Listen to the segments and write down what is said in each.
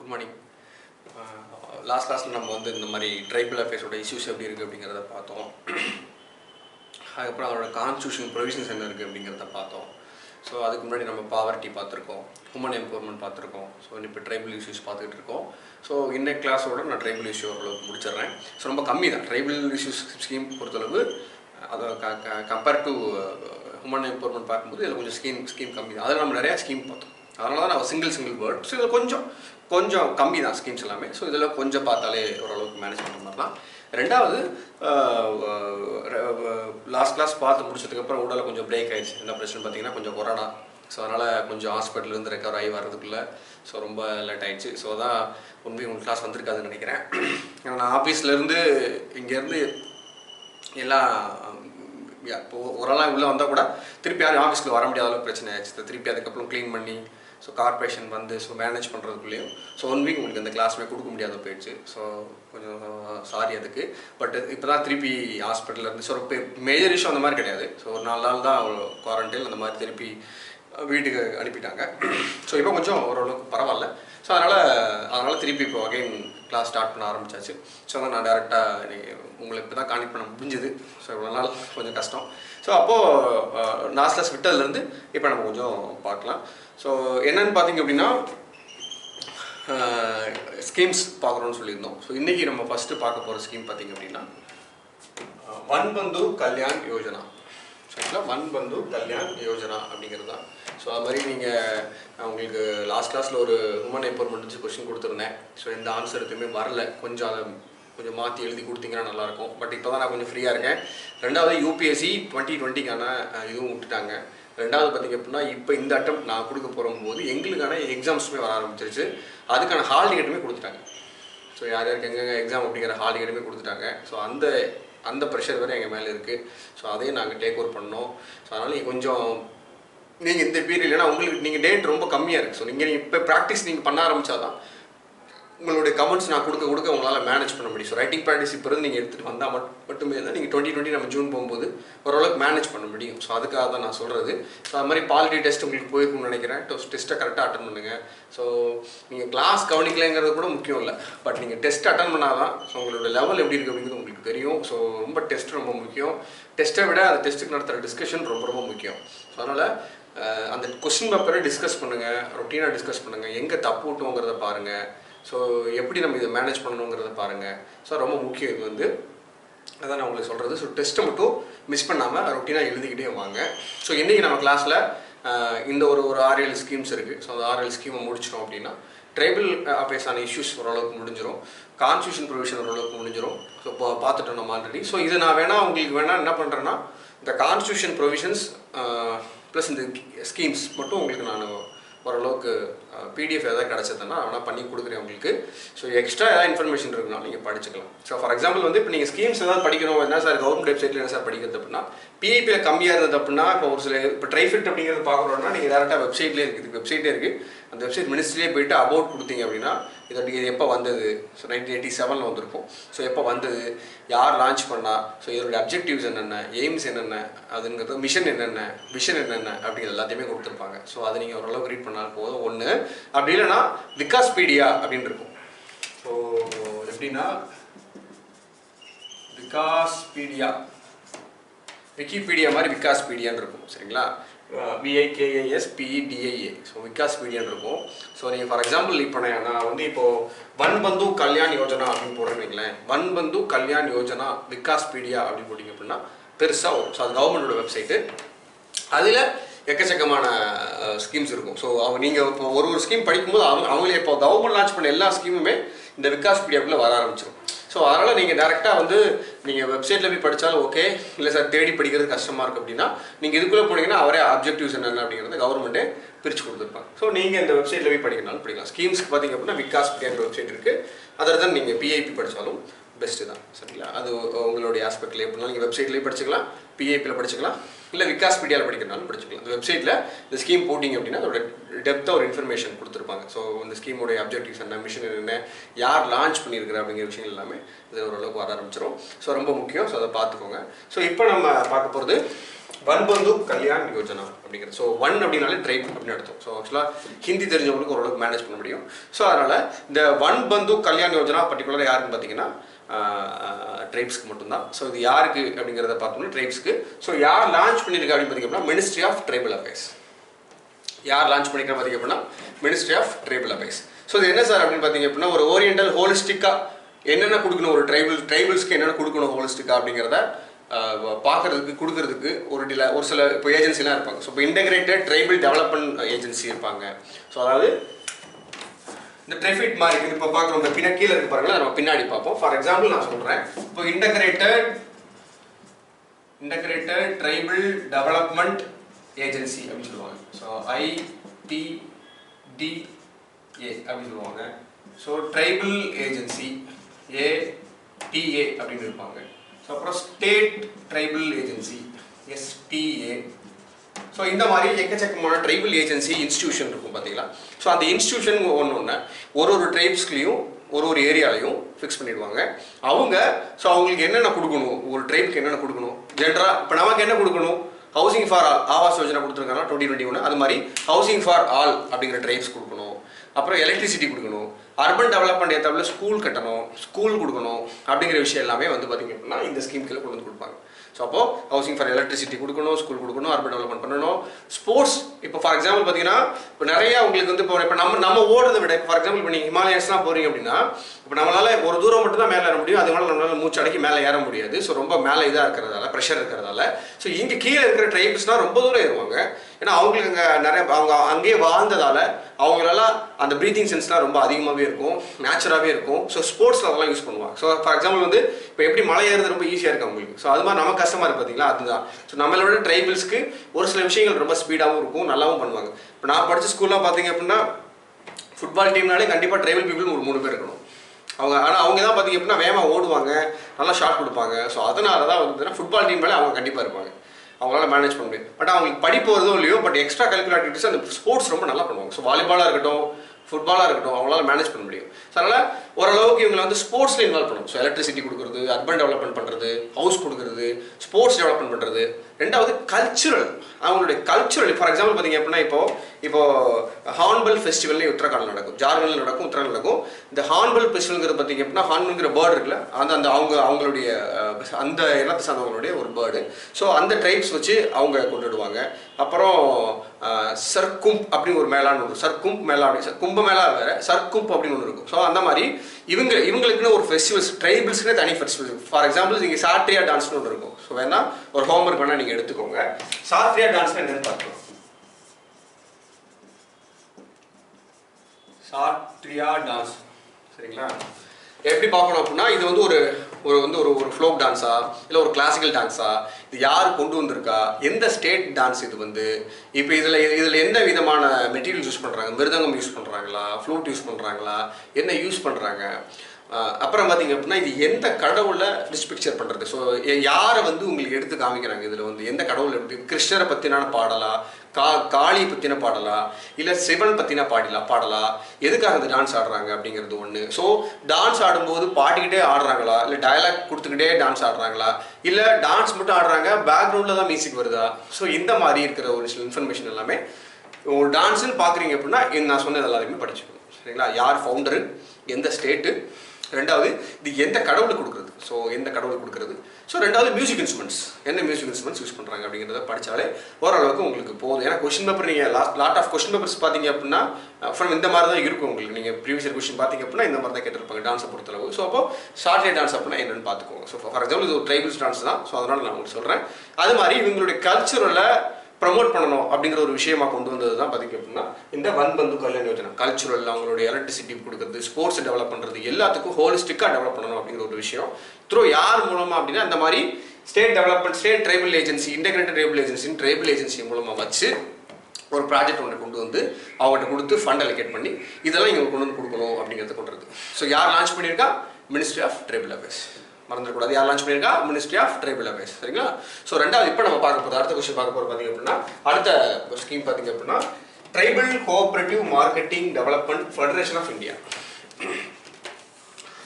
Good morning last கிளாஸில் நம்ம வந்து இந்த மாதிரி ட்ரைபிள் அஃபேர்ஸோட இஷ்யூஸ் எப்படி இருக்குது அப்படிங்கிறத பார்த்தோம் அதுக்கப்புறம் அதோட கான்ஸ்டியூஷன் ப்ரொவிஷன்ஸ் என்ன இருக்குது அப்படிங்கிறத பார்த்தோம் ஸோ அதுக்கு முன்னாடி நம்ம பாவர்ட்டி பார்த்துருக்கோம் ஹுமன் எம்பவர்மெண்ட் பார்த்துருக்கோம் ஸோ இப்போ ட்ரைபிள் இஷ்யூஸ் பார்த்துக்கிட்டு இருக்கோம் ஸோ இன்னைக்கு கிளாஸோட நான் ட்ரைபிள் இஷ்யூ ஓரளவுக்கு முடிச்சிடுறேன் ஸோ ரொம்ப கம்மி தான் ட்ரைபிள் இஷ்யூஸ் ஸ்கீம் பொறுத்தளவு அதை கம்பேர் டு ஹுமன் எம்பவர்மெண்ட் பார்க்கும்போது இதில் கொஞ்சம் ஸ்கீம் ஸ்கீம் கம்மி தான் அதில் நம்ம நிறையா ஸ்கீம் பார்த்தோம் அதனால தான் நான் சிங்கிள் சிங்கிள் வேர்ட் ஸோ இதில் கொஞ்சம் கொஞ்சம் கம்மி தான் ஸ்கீம்ஸ் எல்லாமே ஸோ இதில் கொஞ்சம் பார்த்தாலே ஓரளவுக்கு மேனேஜ் பண்ணுற மாதிரி தான் ரெண்டாவது லாஸ்ட் கிளாஸ் பார்த்து முடிச்சதுக்கப்புறம் உடலை கொஞ்சம் பிரேக் ஆயிடுச்சு என்ன பிரச்சனை பார்த்தீங்கன்னா கொஞ்சம் கொரோனா ஸோ அதனால் கொஞ்சம் ஹாஸ்பிட்டல்லேருந்து ரெக்கவர் ஆகி வர்றதுக்குள்ளே ஸோ ரொம்ப லேட் ஆயிடுச்சு ஸோ அதான் உண்மை உங்களுக்கு கிளாஸ் வந்திருக்காதுன்னு நினைக்கிறேன் ஏன்னா நான் ஆஃபீஸ்லேருந்து இங்கேருந்து எல்லாம் இப்போ ஒரு ஆளாக உள்ளே வந்தால் கூட திருப்பி யாரும் ஆஃபீஸ்க்கு வர முடியாத அளவுக்கு பிரச்சனை ஆயிடுச்சு திருப்பி அதுக்கப்புறம் க்ளீன் பண்ணி ஸோ கார்பரேஷன் வந்து ஸோ மேனேஜ் பண்ணுறதுக்குள்ளேயும் ஸோ ஒன் வீக் உங்களுக்கு அந்த கிளாஸுமே கொடுக்க முடியாத போயிடுச்சு ஸோ கொஞ்சம் சாரி அதுக்கு பட் இப்போ தான் திருப்பி ஹாஸ்பிட்டலில் இருந்து ஸோ இப்போ மேஜர் இஷ்யூ அந்த மாதிரி கிடையாது ஸோ ஒரு நாலு நாள் தான் குவாரண்டைன் அந்த மாதிரி திருப்பி வீட்டுக்கு அனுப்பிட்டாங்க ஸோ இப்போ கொஞ்சம் ஓரளவுக்கு பரவாயில்ல ஸோ அதனால் அதனால் திருப்பி இப்போ அகைன் கிளாஸ் ஸ்டார்ட் பண்ண ஆரம்பிச்சாச்சு ஸோ அதான் நான் டேரெக்டாக உங்களை இப்போ தான் கான்டெக்ட் பண்ண முடிஞ்சுது ஸோ இவ்வளோ நாள் கொஞ்சம் கஷ்டம் ஸோ அப்போது நாஸ்லஸ் விட்டதுலேருந்து இப்போ நம்ம கொஞ்சம் பார்க்கலாம் ஸோ என்னன்னு பார்த்தீங்க அப்படின்னா ஸ்கீம்ஸ் பார்க்குறோன்னு சொல்லியிருந்தோம் ஸோ இன்றைக்கி நம்ம ஃபஸ்ட்டு பார்க்க போகிற ஸ்கீம் பார்த்தீங்க அப்படின்னா வன் பந்து கல்யாண் யோஜனா சரிங்களா வன் பந்து கல்யாண் யோஜனா அப்படிங்கிறது தான் ஸோ அது மாதிரி நீங்கள் உங்களுக்கு லாஸ்ட் கிளாஸில் ஒரு உமன் எம்பவர்மெண்ட் வச்சு கொஸ்டின் கொடுத்துருந்தேன் ஸோ எந்த ஆன்சர் எதுவுமே வரல கொஞ்சம் அதை கொஞ்சம் மாற்றி எழுதி கொடுத்தீங்கன்னா நல்லாயிருக்கும் பட் இப்போ தான் நான் கொஞ்சம் ஃப்ரீயாக இருக்கேன் ரெண்டாவது யூபிஎஸ்சி டுவெண்ட்டி டுவெண்ட்டிக்கான இதுவும் விட்டுட்டாங்க ரெண்டாவது பார்த்திங்க அப்படின்னா இப்போ இந்த அட்டம் நான் கொடுக்க போகும்போது எங்களுக்கான எக்ஸாம்ஸுமே வர ஆரம்பிச்சிருச்சு அதுக்கான ஹால் டிக்கெட்டுமே கொடுத்துட்டாங்க ஸோ யார் யாருக்கு எங்கெங்கே எக்ஸாம் அப்படிங்கிற ஹால் டிக்கெட்டுமே கொடுத்துட்டாங்க ஸோ அந்த அந்த ப்ரெஷர் வேறு எங்கள் மேலே இருக்குது ஸோ அதையும் நாங்கள் டேக் ஓவர் பண்ணோம் ஸோ அதனால் நீங்கள் கொஞ்சம் நீங்கள் இந்த பீரியட் ஏன்னா உங்களுக்கு நீங்கள் டேட் ரொம்ப கம்மியாக இருக்குது ஸோ நீங்கள் இப்போ ப்ராக்டிஸ் நீங்கள் பண்ண ஆரம்பித்தா தான் உங்களுடைய கமெண்ட்ஸ் நான் கொடுக்க கொடுக்க உங்களால் மேனேஜ் பண்ண முடியும் ஸோ ரைட்டிங் ப்ராக்டிஸ் இப்போ இருந்து நீங்கள் எடுத்துகிட்டு வந்தால் மட் மட்டுமே தான் நீங்கள் டுவெண்ட்டி டுவெண்ட்டி நம்ம ஜூன் போகும்போது ஓரளவுக்கு மேனேஜ் பண்ண முடியும் ஸோ அதுக்காக தான் நான் சொல்கிறது ஸோ அது மாதிரி பாலிட்டி டெஸ்ட் உங்களுக்கு போயிருக்கும்னு நினைக்கிறேன் டெஸ்ட் டெஸ்ட்டை கரெக்டாக அட்டன் பண்ணுங்கள் ஸோ நீங்கள் கிளாஸ் கவனிக்கலைங்கிறது கூட முக்கியம் இல்லை பட் நீங்கள் டெஸ்ட் அட்டன் பண்ணால் தான் ஸோ உங்களோட லெவல் எப்படி இருக்குது அப்படிங்கிறது உங்களுக்கு தெரியும் ஸோ ரொம்ப டெஸ்ட் ரொம்ப முக்கியம் டெஸ்ட்டை விட அந்த டெஸ்ட்டுக்கு நடத்துகிற டிஸ்கஷன் ரொம்ப ரொம்ப முக்கியம் ஸோ அதனால் அந்த கொஸ்டின் பேப்பரை டிஸ்கஸ் பண்ணுங்கள் ரொட்டீனாக டிஸ்கஸ் பண்ணுங்கள் எங்கே தப்பு விட்டோங்கிறத பாருங்கள் ஸோ எப்படி நம்ம இதை மேனேஜ் பண்ணணுங்கிறத பாருங்கள் ஸோ ரொம்ப முக்கியம் இது வந்து அதான் நான் உங்களுக்கு சொல்கிறது ஸோ டெஸ்ட்டை மட்டும் மிஸ் பண்ணாமல் ரொட்டீனாக எழுதிக்கிட்டே வாங்க ஸோ இன்றைக்கி நம்ம கிளாஸில் இந்த ஒரு ஒரு ஆறு ஏழு ஸ்கீம்ஸ் இருக்குது ஸோ அந்த ஆறு ஏழு ஸ்கீமை முடிச்சிட்டோம் அப்படின்னா ட்ரைபிள் அஃபேர்ஸான இஷ்யூஸ் ஓரளவுக்கு முடிஞ்சிடும் கான்ஸ்டியூஷன் ப்ரொவிஷன் ஓரளவுக்கு முடிஞ்சிடும் ஸோ இப்போ பார்த்துட்டோம் நம்ம ஆல்ரெடி ஸோ இது நான் வேணால் உங்களுக்கு வேணால் என்ன பண்ணுறேன்னா இந்த கான்ஸ்டியூஷன் ப்ரொவிஷன்ஸ் ப்ளஸ் இந்த ஸ்கீம்ஸ் மட்டும் உங்களுக்கு நான் ஓரளவுக்கு பிடிஎஃப் எதாவது கிடச்சதுன்னா வேணால் பண்ணி கொடுக்குறேன் உங்களுக்கு ஸோ எக்ஸ்ட்ரா ஏதாவது இன்ஃபர்மேஷன் இருக்குன்னா நீங்கள் படிச்சுக்கலாம் ஸோ ஃபார் எக்ஸாம்பிள் வந்து இப்போ நீங்கள் ஸ்கீம்ஸ் ஏதாவது படிக்கணும் என்ன சார் கவர்மெண்ட் வெப்சைட்டில் என்ன சார் படிக்கிறது அப்படின்னா பிஐபியில் கம்மியாக இருந்தது அப்படின்னா இப்போ ஒரு சில இப்போ ட்ரைஃபிட் அப்படிங்கிறது பார்க்குறோன்னா நீங்கள் டேரெக்டாக வெப்சைட்லேயே இருக்குது வெப்சைட்டே இருக்குது அந்த வெப்சைட் மினிஸ்ட்ரியே போயிட்டு அபவுட் கொடுத்தீங்க அப்படின்னா இது இது எப்போ வந்தது ஸோ நைன்டீன் எயிட்டி செவனில் வந்திருக்கும் ஸோ எப்போ வந்தது யார் லான்ச் பண்ணா ஸோ இதோட அப்ஜெக்டிவ்ஸ் என்னென்ன எய்ம்ஸ் என்னென்ன அதுங்கிறது மிஷன் என்னென்ன விஷன் என்னென்ன அப்படிங்கிறது எல்லாத்தையுமே கொடுத்துருப்பாங்க ஸோ அதை நீங்கள் ஓரளவுக்கு ரீட் பண்ணால் போதும் ஒன்று அப்படி இல்லைன்னா விகாஸ்பீடியா அப்படின்னு இருக்கும் ஸோ எப்படின்னா விகாஸ்பீடியா விக்கிபீடியா மாதிரி விகாஸ்பீடியான்னு இருக்கும் சரிங்களா விஐகேஏஎஸ் பிஇடிஐஏ ஸோ விகாஸ்பீடியான்னு இருக்கும் ஸோ நீங்கள் ஃபார் எக்ஸாம்பிள் இப்போ நான் நான் வந்து இப்போது வன் பந்து கல்யாண் யோஜனா அப்படின்னு போடுறேன்னு வைங்களேன் வன் பந்து கல்யாண் யோஜனா விகாஸ்பீடியா அப்படின்னு போட்டிங்க அப்படின்னா பெருசாக வரும் ஸோ அது கவர்மெண்டோட வெப்சைட்டு அதில் எக்கச்சக்கமான ஸ்கீம்ஸ் இருக்கும் ஸோ அவங்க நீங்கள் இப்போ ஒரு ஒரு ஸ்கீம் படிக்கும்போது அவங்க அவங்களே இப்போ கவர்மெண்ட் லான்ச் பண்ண எல்லா ஸ்கீமுமே இந்த விகாஸ்பீடியாக்குள்ளே வர ஆரம்பிச்சிடும் ஸோ அதனால் நீங்கள் டேரெக்டாக வந்து நீங்கள் வெப்சைட்டில் போய் படித்தாலும் ஓகே இல்லை சார் தேடி படிக்கிறது கஷ்டமாக இருக்குது அப்படின்னா நீங்கள் இதுக்குள்ளே போனீங்கன்னா அவரே அப்ஜெக்டிவ்ஸ் என்னென்ன அப்படிங்கிறத கவர்மெண்ட்டே பிரித்து கொடுத்துருப்பாங்க ஸோ நீங்கள் இந்த வெப்சைட்டில் போய் படிக்கிறனாலும் படிக்கலாம் ஸ்கீம்ஸ்க்கு பார்த்தீங்க அப்படின்னா விகாஸ் பிடியான்ற வெப்சைட் இருக்குது அதில் தான் நீங்கள் பிஐபி படித்தாலும் பெஸ்ட்டு தான் சரிங்களா அது உங்களுடைய ஆஸ்பெக்டில் எப்படினாலும் நீங்கள் வெப்சைட்லேயே படிச்சுக்கலாம் பிஐபியில் படிச்சுக்கலாம் இல்லை விகாஸ் மீடியாவில் படிக்கிறனாலும் படிச்சுக்கலாம் இந்த வெப்சைட்டில் இந்த ஸ்கீம் போட்டிங்க அப்படின்னா அதோட டெப்த்தாக ஒரு இன்ஃபர்மேஷன் கொடுத்துருப்பாங்க ஸோ இந்த ஸ்கீமோடைய அப்ஜெக்டிவ்ஸ் என்ன மிஷன் என்ன யார் லான்ச் பண்ணியிருக்கிற அப்படிங்கிற விஷயங்கள் எல்லாமே இது ஓரளவுக்கு வர ஆரம்பிச்சிடும் ஸோ ரொம்ப முக்கியம் ஸோ அதை பார்த்துக்கோங்க ஸோ இப்போ நம்ம பார்க்க போகிறது வன்பந்து கல்யாண் யோஜனா அப்படிங்கிறது ஸோ ஒன் அப்படின்னாலே ட்ரைப் அப்படின்னு அர்த்தம் ஸோ ஆக்சுவலாக ஹிந்தி தெரிஞ்சவங்களுக்கு ஓரளவுக்கு மேனேஜ் பண்ண முடியும் ஸோ அதனால் இந்த ஒன் பந்து கல்யாண் யோஜனா பர்டிகுலராக யாருன்னு பார்த்தீங்கன்னா ட்ரைப்ஸ்க்கு மட்டும்தான் ஸோ இது யாருக்கு அப்படிங்கிறத பார்த்தோம்னா ட்ரைப்ஸ்க்கு ஸோ யார் லான்ச் பண்ணியிருக்கா அப்படின்னு பார்த்தீங்கன்னா மினிஸ்ட்ரி ஆஃப் ட்ரைபல் அஃபேர்ஸ் யார் லான்ச் பண்ணிக்கிற பார்த்தீங்க அப்படின்னா ministry of tribal affairs so இது என்ன சார் அப்படின்னு பார்த்தீங்க அப்படின்னா ஒரு ஓரியண்டல் ஹோலிஸ்டிக்காக என்னென்ன கொடுக்கணும் ஒரு ட்ரைபல் ட்ரைபல்ஸ்க்கு என்னென்ன கொடுக்கணும் ஹோலிஸ்டிக்காக அப்படிங்கிறத பார்க்கறதுக்கு கொடுக்கறதுக்கு ஒரு டில ஒரு சில இப்போ ஏஜென்சிலாம் இருப்பாங்க ஸோ இப்போ இன்டகிரேட்டட் ட்ரைபல் டெவலப்மெண்ட் ஏஜென்சி இருப்பாங்க ஸோ அதாவது இந்த ட்ரெஃபிட் மாதிரி இருக்குது இப்போ பார்க்குறோம் இந்த பின்ன கீழே இருக்கு பாருங்களேன் நம்ம பின்னாடி பார்ப்போம் ஃபார் எக்ஸாம்பிள் நான் சொல்கிறேன் இப்போ integrated integrated tribal development agency அப்படின்னு சொல்லுவாங்க ஸோ ஐடிடிஏ அப்படின்னு சொல்லுவாங்க ஸோ ட்ரைபல் ஏஜென்சி ஏடிஏ அப்படின்னு இருப்பாங்க ஸோ அப்புறம் state tribal agency STA so இந்த மாதிரி எக்கச்சக்கமான ட்ரைபல் ஏஜென்சி இன்ஸ்டியூஷன் இருக்கும் பார்த்தீங்களா ஸோ அந்த இன்ஸ்டியூஷன் ஒன்று ஒன்று ஒரு ஒரு ட்ரைப்ஸ்லையும் ஒரு ஒரு ஏரியாலையும் ஃபிக்ஸ் பண்ணிடுவாங்க அவங்க ஸோ அவங்களுக்கு என்னென்ன கொடுக்கணும் ஒரு ட்ரைபுக்கு என்னென்ன கொடுக்கணும் ஜென்ரலாக இப்போ நமக்கு என்ன கொடுக்கணும் housing for all Awas Yojana கொடுத்துருக்காங்க டுவெண்ட்டி டுவெண்ட்டி ஒன்று அது மாதிரி ஹவுசிங் ஃபார் ஆல் அப்படிங்கிற ட்ரைப்ஸ் கொடுக்கணும் அப்புறம் எலக்ட்ரிசிட்டி கொடுக்கணும் அர்பன் டெவலப்மெண்ட் ஏற்றாப்புல ஸ்கூல் கட்டணும் ஸ்கூல் கொடுக்கணும் அப்படிங்கிற விஷயம் எல்லாமே வந்து பார்த்திங்க அப்படின்னா இந்த ஸ்கீம் கீழே கொண்டு வந்து கொடுப்பாங்க ஸோ அப்போ ஹவுசிங் ஃபார் எலக்ட்ரிசிட்டி கொடுக்கணும் ஸ்கூல் கொடுக்கணும் அர்பன் டெவலப்மெண்ட் பண்ணணும் ஸ்போர்ட்ஸ் இப்போ ஃபார் எக்ஸாம்பிள் பார்த்தீங்கன்னா இப்போ நிறைய உங்களுக்கு வந்து இப்போ இப்போ நம்ம நம்ம ஓடுறதை விட ஃபார் எக்ஸாம்பிள் இப்போ நீங்கள் ஹிமாலயஸ்லாம் போகிறீங்க அப்படின்னா இப்போ நம்மளால ஒரு தூரம் மட்டும் தான் மேலே ஏற முடியும் அது மேலே நம்மளால மூச்சு அடக்கி மேலே ஏற முடியாது ஸோ ரொம்ப மேலே இதாக இருக்கிறதால ப்ரெஷர் இருக்கிறதால ஸோ இங்கே கீழே இருக்கிற ட்ரைப்ஸ்னால் ரொம்ப தூரம் ஏறுவாங்க ஏன்னா அவங்களுக்கு அங்கே நிறைய அவங்க அங்கேயே வாழ்ந்ததால அவங்களால அந்த ப்ரீத்திங் சென்ஸ்லாம் ரொம்ப அதிகமாகவே இருக்கும் நேச்சுராகவே இருக்கும் ஸோ ஸ்போர்ட்ஸில் அதெல்லாம் யூஸ் பண்ணுவாங்க ஸோ ஃபார் எக்ஸாம்பிள் வந்து இப்போ எப்படி மலை ஏறுறது ரொம்ப ஈஸியாக இருக்கு அவங்களுக்கு ஸோ அது மாதிரி நம்ம கஷ்டமாக இருக்கு பார்த்தீங்களா அதுதான் ஸோ நம்மளோட ட்ரைபிள்ஸ்க்கு ஒரு சில விஷயங்கள் ரொம்ப ஸ்பீடாகவும் இருக்கும் நல்லாவும் பண்ணுவாங்க இப்போ நான் படித்த ஸ்கூல்லாம் பார்த்தீங்க அப்படின்னா ஃபுட்பால் டீம்னாலே கண்டிப்பாக ட்ரைபல் பீப்புள் ஒரு மூணு பேர் இருக்கணும் அவங்க ஆனால் அவங்க தான் பார்த்தீங்க அப்படின்னா வேகமாக ஓடுவாங்க நல்லா ஷாட் கொடுப்பாங்க ஸோ அதனால தான் வந்து ஃபுட்பால் டீம் மேலே அவங்க கண்டிப்பாக இருப்பாங்க அவங்களால மேனேஜ் பண்ண முடியும் பட் அவங்களுக்கு படிப்பு வருதோ இல்லையோ பட் எக்ஸ்ட்ரா கரிக்குலர் ஆக்டிவிட்டிஸ் அந்த ஸ்போர்ட்ஸ் ரொம்ப நல்லா பண்ணுவாங்க ஸோ வாலிபாலாக இருக்கட்டும் ஃபுட்பாலாக இருக்கட்டும் அவங்களால மேனேஜ் பண்ண முடியும் ஸோ அதனால் ஓரளவுக்கு இவங்களை வந்து ஸ்போர்ட்ஸில் இன்வால்வ் பண்ணணும் ஸோ எலக்ட்ரிசிட்டி கொடுக்குறது அர்பன் டெவலப்மெண்ட் பண்ணுறது ஹவுஸ் கொடுக்குறது ஸ்போர்ட்ஸ் டெவலப்மெண்ட் பண்ணுறது ரெண்டாவது கல்ச்சுரல் அவங்களுடைய கல்ச்சுரல் ஃபார் எக்ஸாம்பிள் பார்த்தீங்க அப்படின்னா இப்போ இப்போ ஹார்ன்பல் ஃபெஸ்டிவல்னு உத்தரகாண்ட் நடக்கும் ஜார்க்கண்டில் நடக்கும் உத்தரகாண்ட் நடக்கும் இந்த ஹார்ன்பல் ஃபெஸ்டிவல்ங்கிறது பார்த்தீங்க அப்படின்னா ஹார்ன்ங்கிற பேர்டு இருக்குல்ல அந்த அந்த அவங்க அவங்களுடைய அஹ், அந்த இனத்தை சார்ந்தவங்களுடைய ஒரு பேர்டு ஸோ அந்த ட்ரைப்ஸ் வச்சு அவங்க கொண்டுடுவாங்க அப்புறம் அஹ், சர்க்கும்ப் அப்படின்னு ஒரு மேளான்னு ஒன்று சர்க்கும்ப் மேளா அப்படி கும்ப மேளா வேற சர்க்கும்ப் அப்படின்னு ஒன்று இருக்கும் ஸோ அந்த மாதிரி இவங்க இவங்களுக்குன்னு ஒரு ஃபெஸ்டிவல்ஸ் ட்ரைபிள்ஸ்க்குன்னு தனி ஃபெஸ்டிவல் ஃபார் எக்ஸாம்பிள் நீங்கள் சாட்ரியா டான்ஸ்னு ஒன்று இருக்கும் ஸோ வேணா ஒரு ஹோம்ஒர்க் வேணா நீங்கள் எடுத்துக்கோங்க சாட்ரியா டான்ஸ்னா என்னன்னு பார்க்கலாம் சாட்ரியா டான்ஸ் சரிங்களா எப்படி பார்க்கணும் அப்படின்னா இது வந்து ஒரு ஒரு வந்து ஒரு ஒரு ஃப்ளோக் டான்ஸா இல்லை ஒரு கிளாசிக்கல் டான்ஸா இது யார் கொண்டு வந்திருக்கா எந்த ஸ்டேட் டான்ஸ் இது வந்து இப்போ இதில் இதில் எந்த விதமான மெட்டீரியல் யூஸ் பண்ணுறாங்க மிருதங்கம் யூஸ் பண்ணுறாங்களா ஃப்ளூட் யூஸ் பண்ணுறாங்களா என்ன யூஸ் பண்ணுறாங்க அப்புறம் பார்த்தீங்க அப்படின்னா இது எந்த கடவுளை பிக்சர் பண்ணுறது ஸோ யாரை வந்து உங்களுக்கு எடுத்து காமிக்கிறாங்க இதில் வந்து எந்த கடவுள் எப்படி கிருஷ்ணரை பற்றினான பாடலா கா காளி பற்றின பாடலா இல்லை சிவன் பற்றின பாடலா பாடலா எதுக்காக இந்த டான்ஸ் ஆடுறாங்க அப்படிங்கிறது ஒன்று ஸோ டான்ஸ் ஆடும்போது பாடிக்கிட்டே ஆடுறாங்களா இல்லை டயலாக் கொடுத்துக்கிட்டே டான்ஸ் ஆடுறாங்களா இல்லை டான்ஸ் மட்டும் ஆடுறாங்க பேக்ரவுண்டில் தான் மியூசிக் வருதா ஸோ இந்த மாதிரி இருக்கிற ஒரு சில இன்ஃபர்மேஷன் எல்லாமே ஒரு டான்ஸ்னு பார்க்குறீங்க அப்படின்னா இந்த நான் சொன்னது எல்லாத்தையுமே படிச்சுக்கணும் சரிங்களா யார் ஃபவுண்டரு எந்த ஸ்டேட்டு ரெண்டாவது இது எந்த கடவுளுக்கு கொடுக்குறது ஸோ எந்த கடவுளுக்கு கொடுக்குறது ஸோ ரெண்டாவது மியூசிக் இன்ஸ்ட்ருமெண்ட்ஸ் என்ன மியூசிக் இன்ஸ்ட்ருமெண்ட்ஸ் யூஸ் பண்ணுறாங்க அப்படிங்கிறத படித்தாலே ஓரளவுக்கு உங்களுக்கு போதும் ஏன்னா கொஸ்டின் பேப்பர் நீங்கள் last lot of question papers பார்த்தீங்க அப்படின்னா ஃப்ரம் இந்த மாதிரி தான் இருக்கும் உங்களுக்கு நீங்கள் ப்ரீவியஸ் இயர் கொஸ்டின் பார்த்தீங்க அப்படின்னா இந்த மாதிரி தான் கேட்டிருப்பாங்க டான்ஸை பொறுத்தளவு ஸோ அப்போ ஷார்ட் டான்ஸ் அப்படின்னா என்னன்னு பார்த்துக்கோங்க ஸோ ஃபார் எக்ஸாம்பிள் இது ஒரு ட்ரைபிள்ஸ் டான்ஸ் தான் ஸோ அதனால் நான் உங்களுக்கு சொல்கிறேன் அது மாதிரி இவங்களுடைய கல்ச்சுரலை ப்ரமோட் பண்ணணும் அப்படிங்கிற ஒரு விஷயமா கொண்டு வந்தது தான் பார்த்தீங்க அப்படின்னா இந்த வன் பந்து கல்யாண யோஜனா கல்ச்சுரல் அவங்களுடைய எலக்ட்ரிசிட்டி கொடுக்குறது ஸ்போர்ட்ஸ் டெவலப் பண்ணுறது எல்லாத்துக்கும் ஹோலிஸ்டிக்காக டெவலப் பண்ணணும் அப்படிங்கிற ஒரு விஷயம் த்ரூ யார் மூலமா அப்படின்னா இந்த மாதிரி state development state tribal agency integrated tribal ஏஜென்சின்னு ட்ரைபல் ஏஜென்சி மூலமாக வச்சு ஒரு ப்ராஜெக்ட் ஒன்று கொண்டு வந்து அவங்கள்ட்ட கொடுத்து ஃபண்ட் அலோகேட் பண்ணி இதெல்லாம் இவங்க கொண்டு வந்து கொடுக்கணும் அப்படிங்கிறத கொண்டு வருது ஸோ யார் லான்ச் பண்ணியிருக்கா மினிஸ்ட்ரி ஆஃப் ட்ரைபல் அஃபேர்ஸ் மறந்துடக்கூடாது யார் லான்ச் பண்ணியிருக்கா மினிஸ்ட்ரி ஆஃப் ட்ரைபல் அஃபேர்ஸ் சரிங்களா ஸோ ரெண்டாவது இப்போ நம்ம பார்க்க போகிறது அடுத்த கொஸ்டின் பார்க்க போகிறது பார்த்தீங்க அப்படின்னா அடுத்த ஸ்கீம் பார்த்தீங்க அப்படின்னா tribal cooperative marketing development federation of India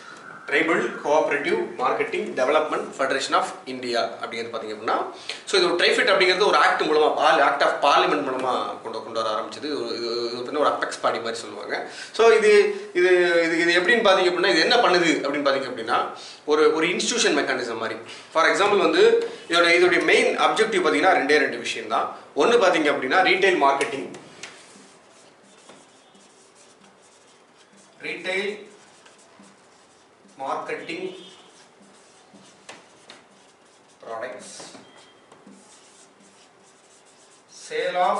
tribal cooperative marketing development federation of India அப்படிங்கிறது பார்த்தீங்க அப்படின்னா ஸோ இது ஒரு ட்ரைஃபிட் அப்படிங்கிறது ஒரு ஆக்ட் மூலமாக பால் ஆக்ட் ஆஃப் பார்லிமெண்ட் மூலமாக கொண்டு கொண்டு வர ஆரம்பிச்சது இது இது இது வந்து ஒரு அபெக்ஸ் பாடி மாதிரி சொல்லுவாங்க ஸோ இது இது இது இது எப்படின்னு பார்த்தீங்க அப்படின்னா இது என்ன பண்ணுது அப்படின்னு பார்த்தீங்க அப்படின்னா ஒரு ஒரு இன்ஸ்டியூஷன் மெக்கானிசம் மாதிரி ஃபார் எக்ஸாம்பிள் வந்து இதோட இதோடைய மெயின் அப்ஜெக்டிவ் பார்த்தீங்கன்னா ரெண்டே ரெண்டு விஷயம் தான் ஒன்று பார்த்தீங்க அப்படின்னா retail marketing retail marketing products sale of